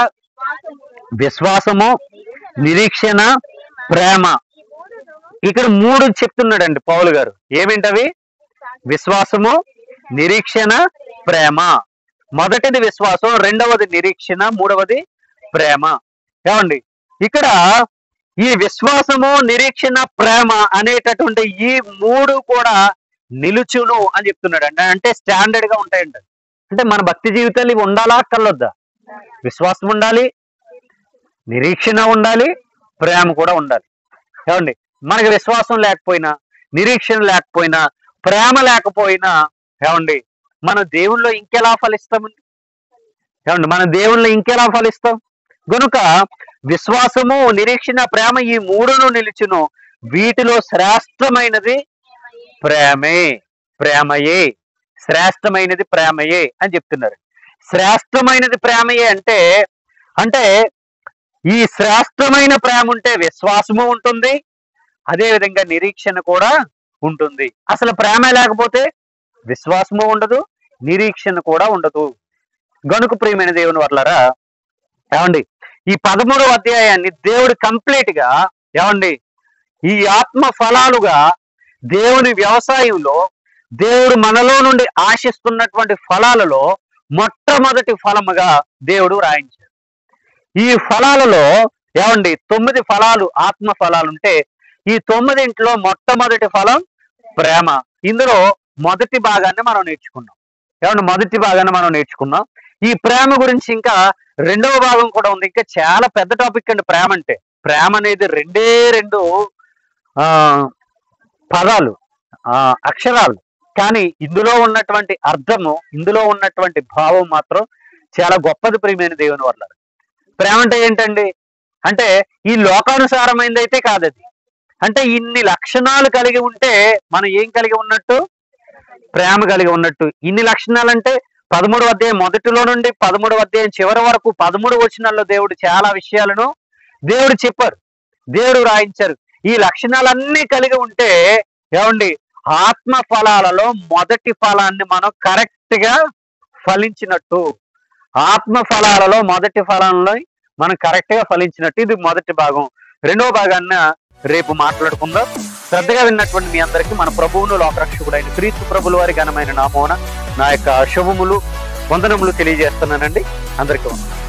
విశ్వాసము నిరీక్షణ ప్రేమ ఈ మూడును ఇక్కడ మూడు చెప్తున్నాడండి పౌలు గారు ఏమిటవి విశ్వాసము నిరీక్షణ ప్రేమ మొదటిది విశ్వాసం రెండవది నిరీక్షణ మూడవది ప్రేమ ఏమండి ఇక్కడ ఈ విశ్వాసము నిరీక్షణ ప్రేమ అనేటటువంటి ఈ మూడు కూడా నిలుచును అని చెప్తున్నాడు అండి అంటే స్టాండర్డ్ గా ఉంటాయంట అంటే మన భక్తి జీవితాలు ఇవి ఉండాలా కలొద్దా విశ్వాసం ఉండాలి నిరీక్షణ ఉండాలి ప్రేమ కూడా ఉండాలి ఏమండి మనకి విశ్వాసం లేకపోయినా నిరీక్షణ లేకపోయినా ప్రేమ లేకపోయినా ఏమండి మన దేవుల్లో ఇంకెలా ఫలిస్తామండి ఏమండి మన దేవుల్లో ఇంకెలా ఫలిస్తాం గనుక విశ్వాసము నిరీక్షణ ప్రేమ ఈ మూడును నిలిచును వీటిలో శ్రేష్టమైనది ప్రేమే ప్రేమయే శ్రేష్టమైనది ప్రేమయే అని చెప్తున్నారు శ్రేష్టమైనది ప్రేమయే అంటే అంటే ఈ శ్రేష్టమైన ప్రేమ ఉంటే విశ్వాసము ఉంటుంది అదే విధంగా నిరీక్షణ కూడా ఉంటుంది అసలు ప్రేమ లేకపోతే విశ్వాసము ఉండదు నిరీక్షణ కూడా ఉండదు గనుక ప్రియమైన దేవుని వర్లరా ఏమండి ఈ పదమూడవ అధ్యాయాన్ని దేవుడు కంప్లీట్ గా ఏమండి ఈ ఆత్మ ఫలాలుగా దేవుని వ్యవసాయంలో దేవుడు మనలో నుండి ఆశిస్తున్నటువంటి ఫలాలలో మొట్టమొదటి ఫలముగా దేవుడు రాయించాడు ఈ ఫలాలలో ఏమండి తొమ్మిది ఫలాలు ఆత్మ ఫలాలు ఉంటే ఈ తొమ్మిదింట్లో మొట్టమొదటి ఫలం ప్రేమ ఇందులో మొదటి భాగాన్ని మనం నేర్చుకున్నాం ఏమండి మొదటి భాగాన్ని మనం నేర్చుకున్నాం ఈ ప్రేమ గురించి ఇంకా రెండవ భాగం కూడా ఉంది ఇంకా చాలా పెద్ద టాపిక్ అండి ప్రేమ అంటే ప్రేమ అనేది రెండే రెండు ఆ పదాలు ఆ అక్షరాలు కానీ ఇందులో ఉన్నటువంటి అర్థము ఇందులో ఉన్నటువంటి భావం మాత్రం చాలా గొప్పది ప్రియమైన దేవుని వల్ల ప్రేమ అంటే ఏంటండి అంటే ఈ లోకానుసారమైనది అయితే కాదది అంటే ఇన్ని లక్షణాలు కలిగి ఉంటే మనం ఏం కలిగి ఉన్నట్టు ప్రేమ కలిగి ఉన్నట్టు ఇన్ని లక్షణాలు అంటే పదమూడవ అధ్యాయం మొదటిలో నుండి పదమూడవ అధ్యాయం చివరి వరకు పదమూడు వచనాల్లో దేవుడు చాలా విషయాలను దేవుడు చెప్పారు దేవుడు రాయించారు ఈ లక్షణాలన్నీ కలిగి ఉంటే ఏమండి ఆత్మ ఫలాలలో మొదటి ఫలాన్ని మనం కరెక్ట్ గా ఫలించినట్టు ఆత్మ ఫలాలలో మొదటి ఫలంలో మనం కరెక్ట్ గా ఫలించినట్టు ఇది మొదటి భాగం రెండో భాగాన్న రేపు మాట్లాడుకుందాం శ్రద్ధగా విన్నటువంటి మీ అందరికీ మన ప్రభువును లోకరక్షకుడైన క్రీస్తు ప్రభుల వారి ఘనమైన నామోన నా యొక్క శుభములు వందనములు తెలియజేస్తున్నానండి అందరికీ వందనాలు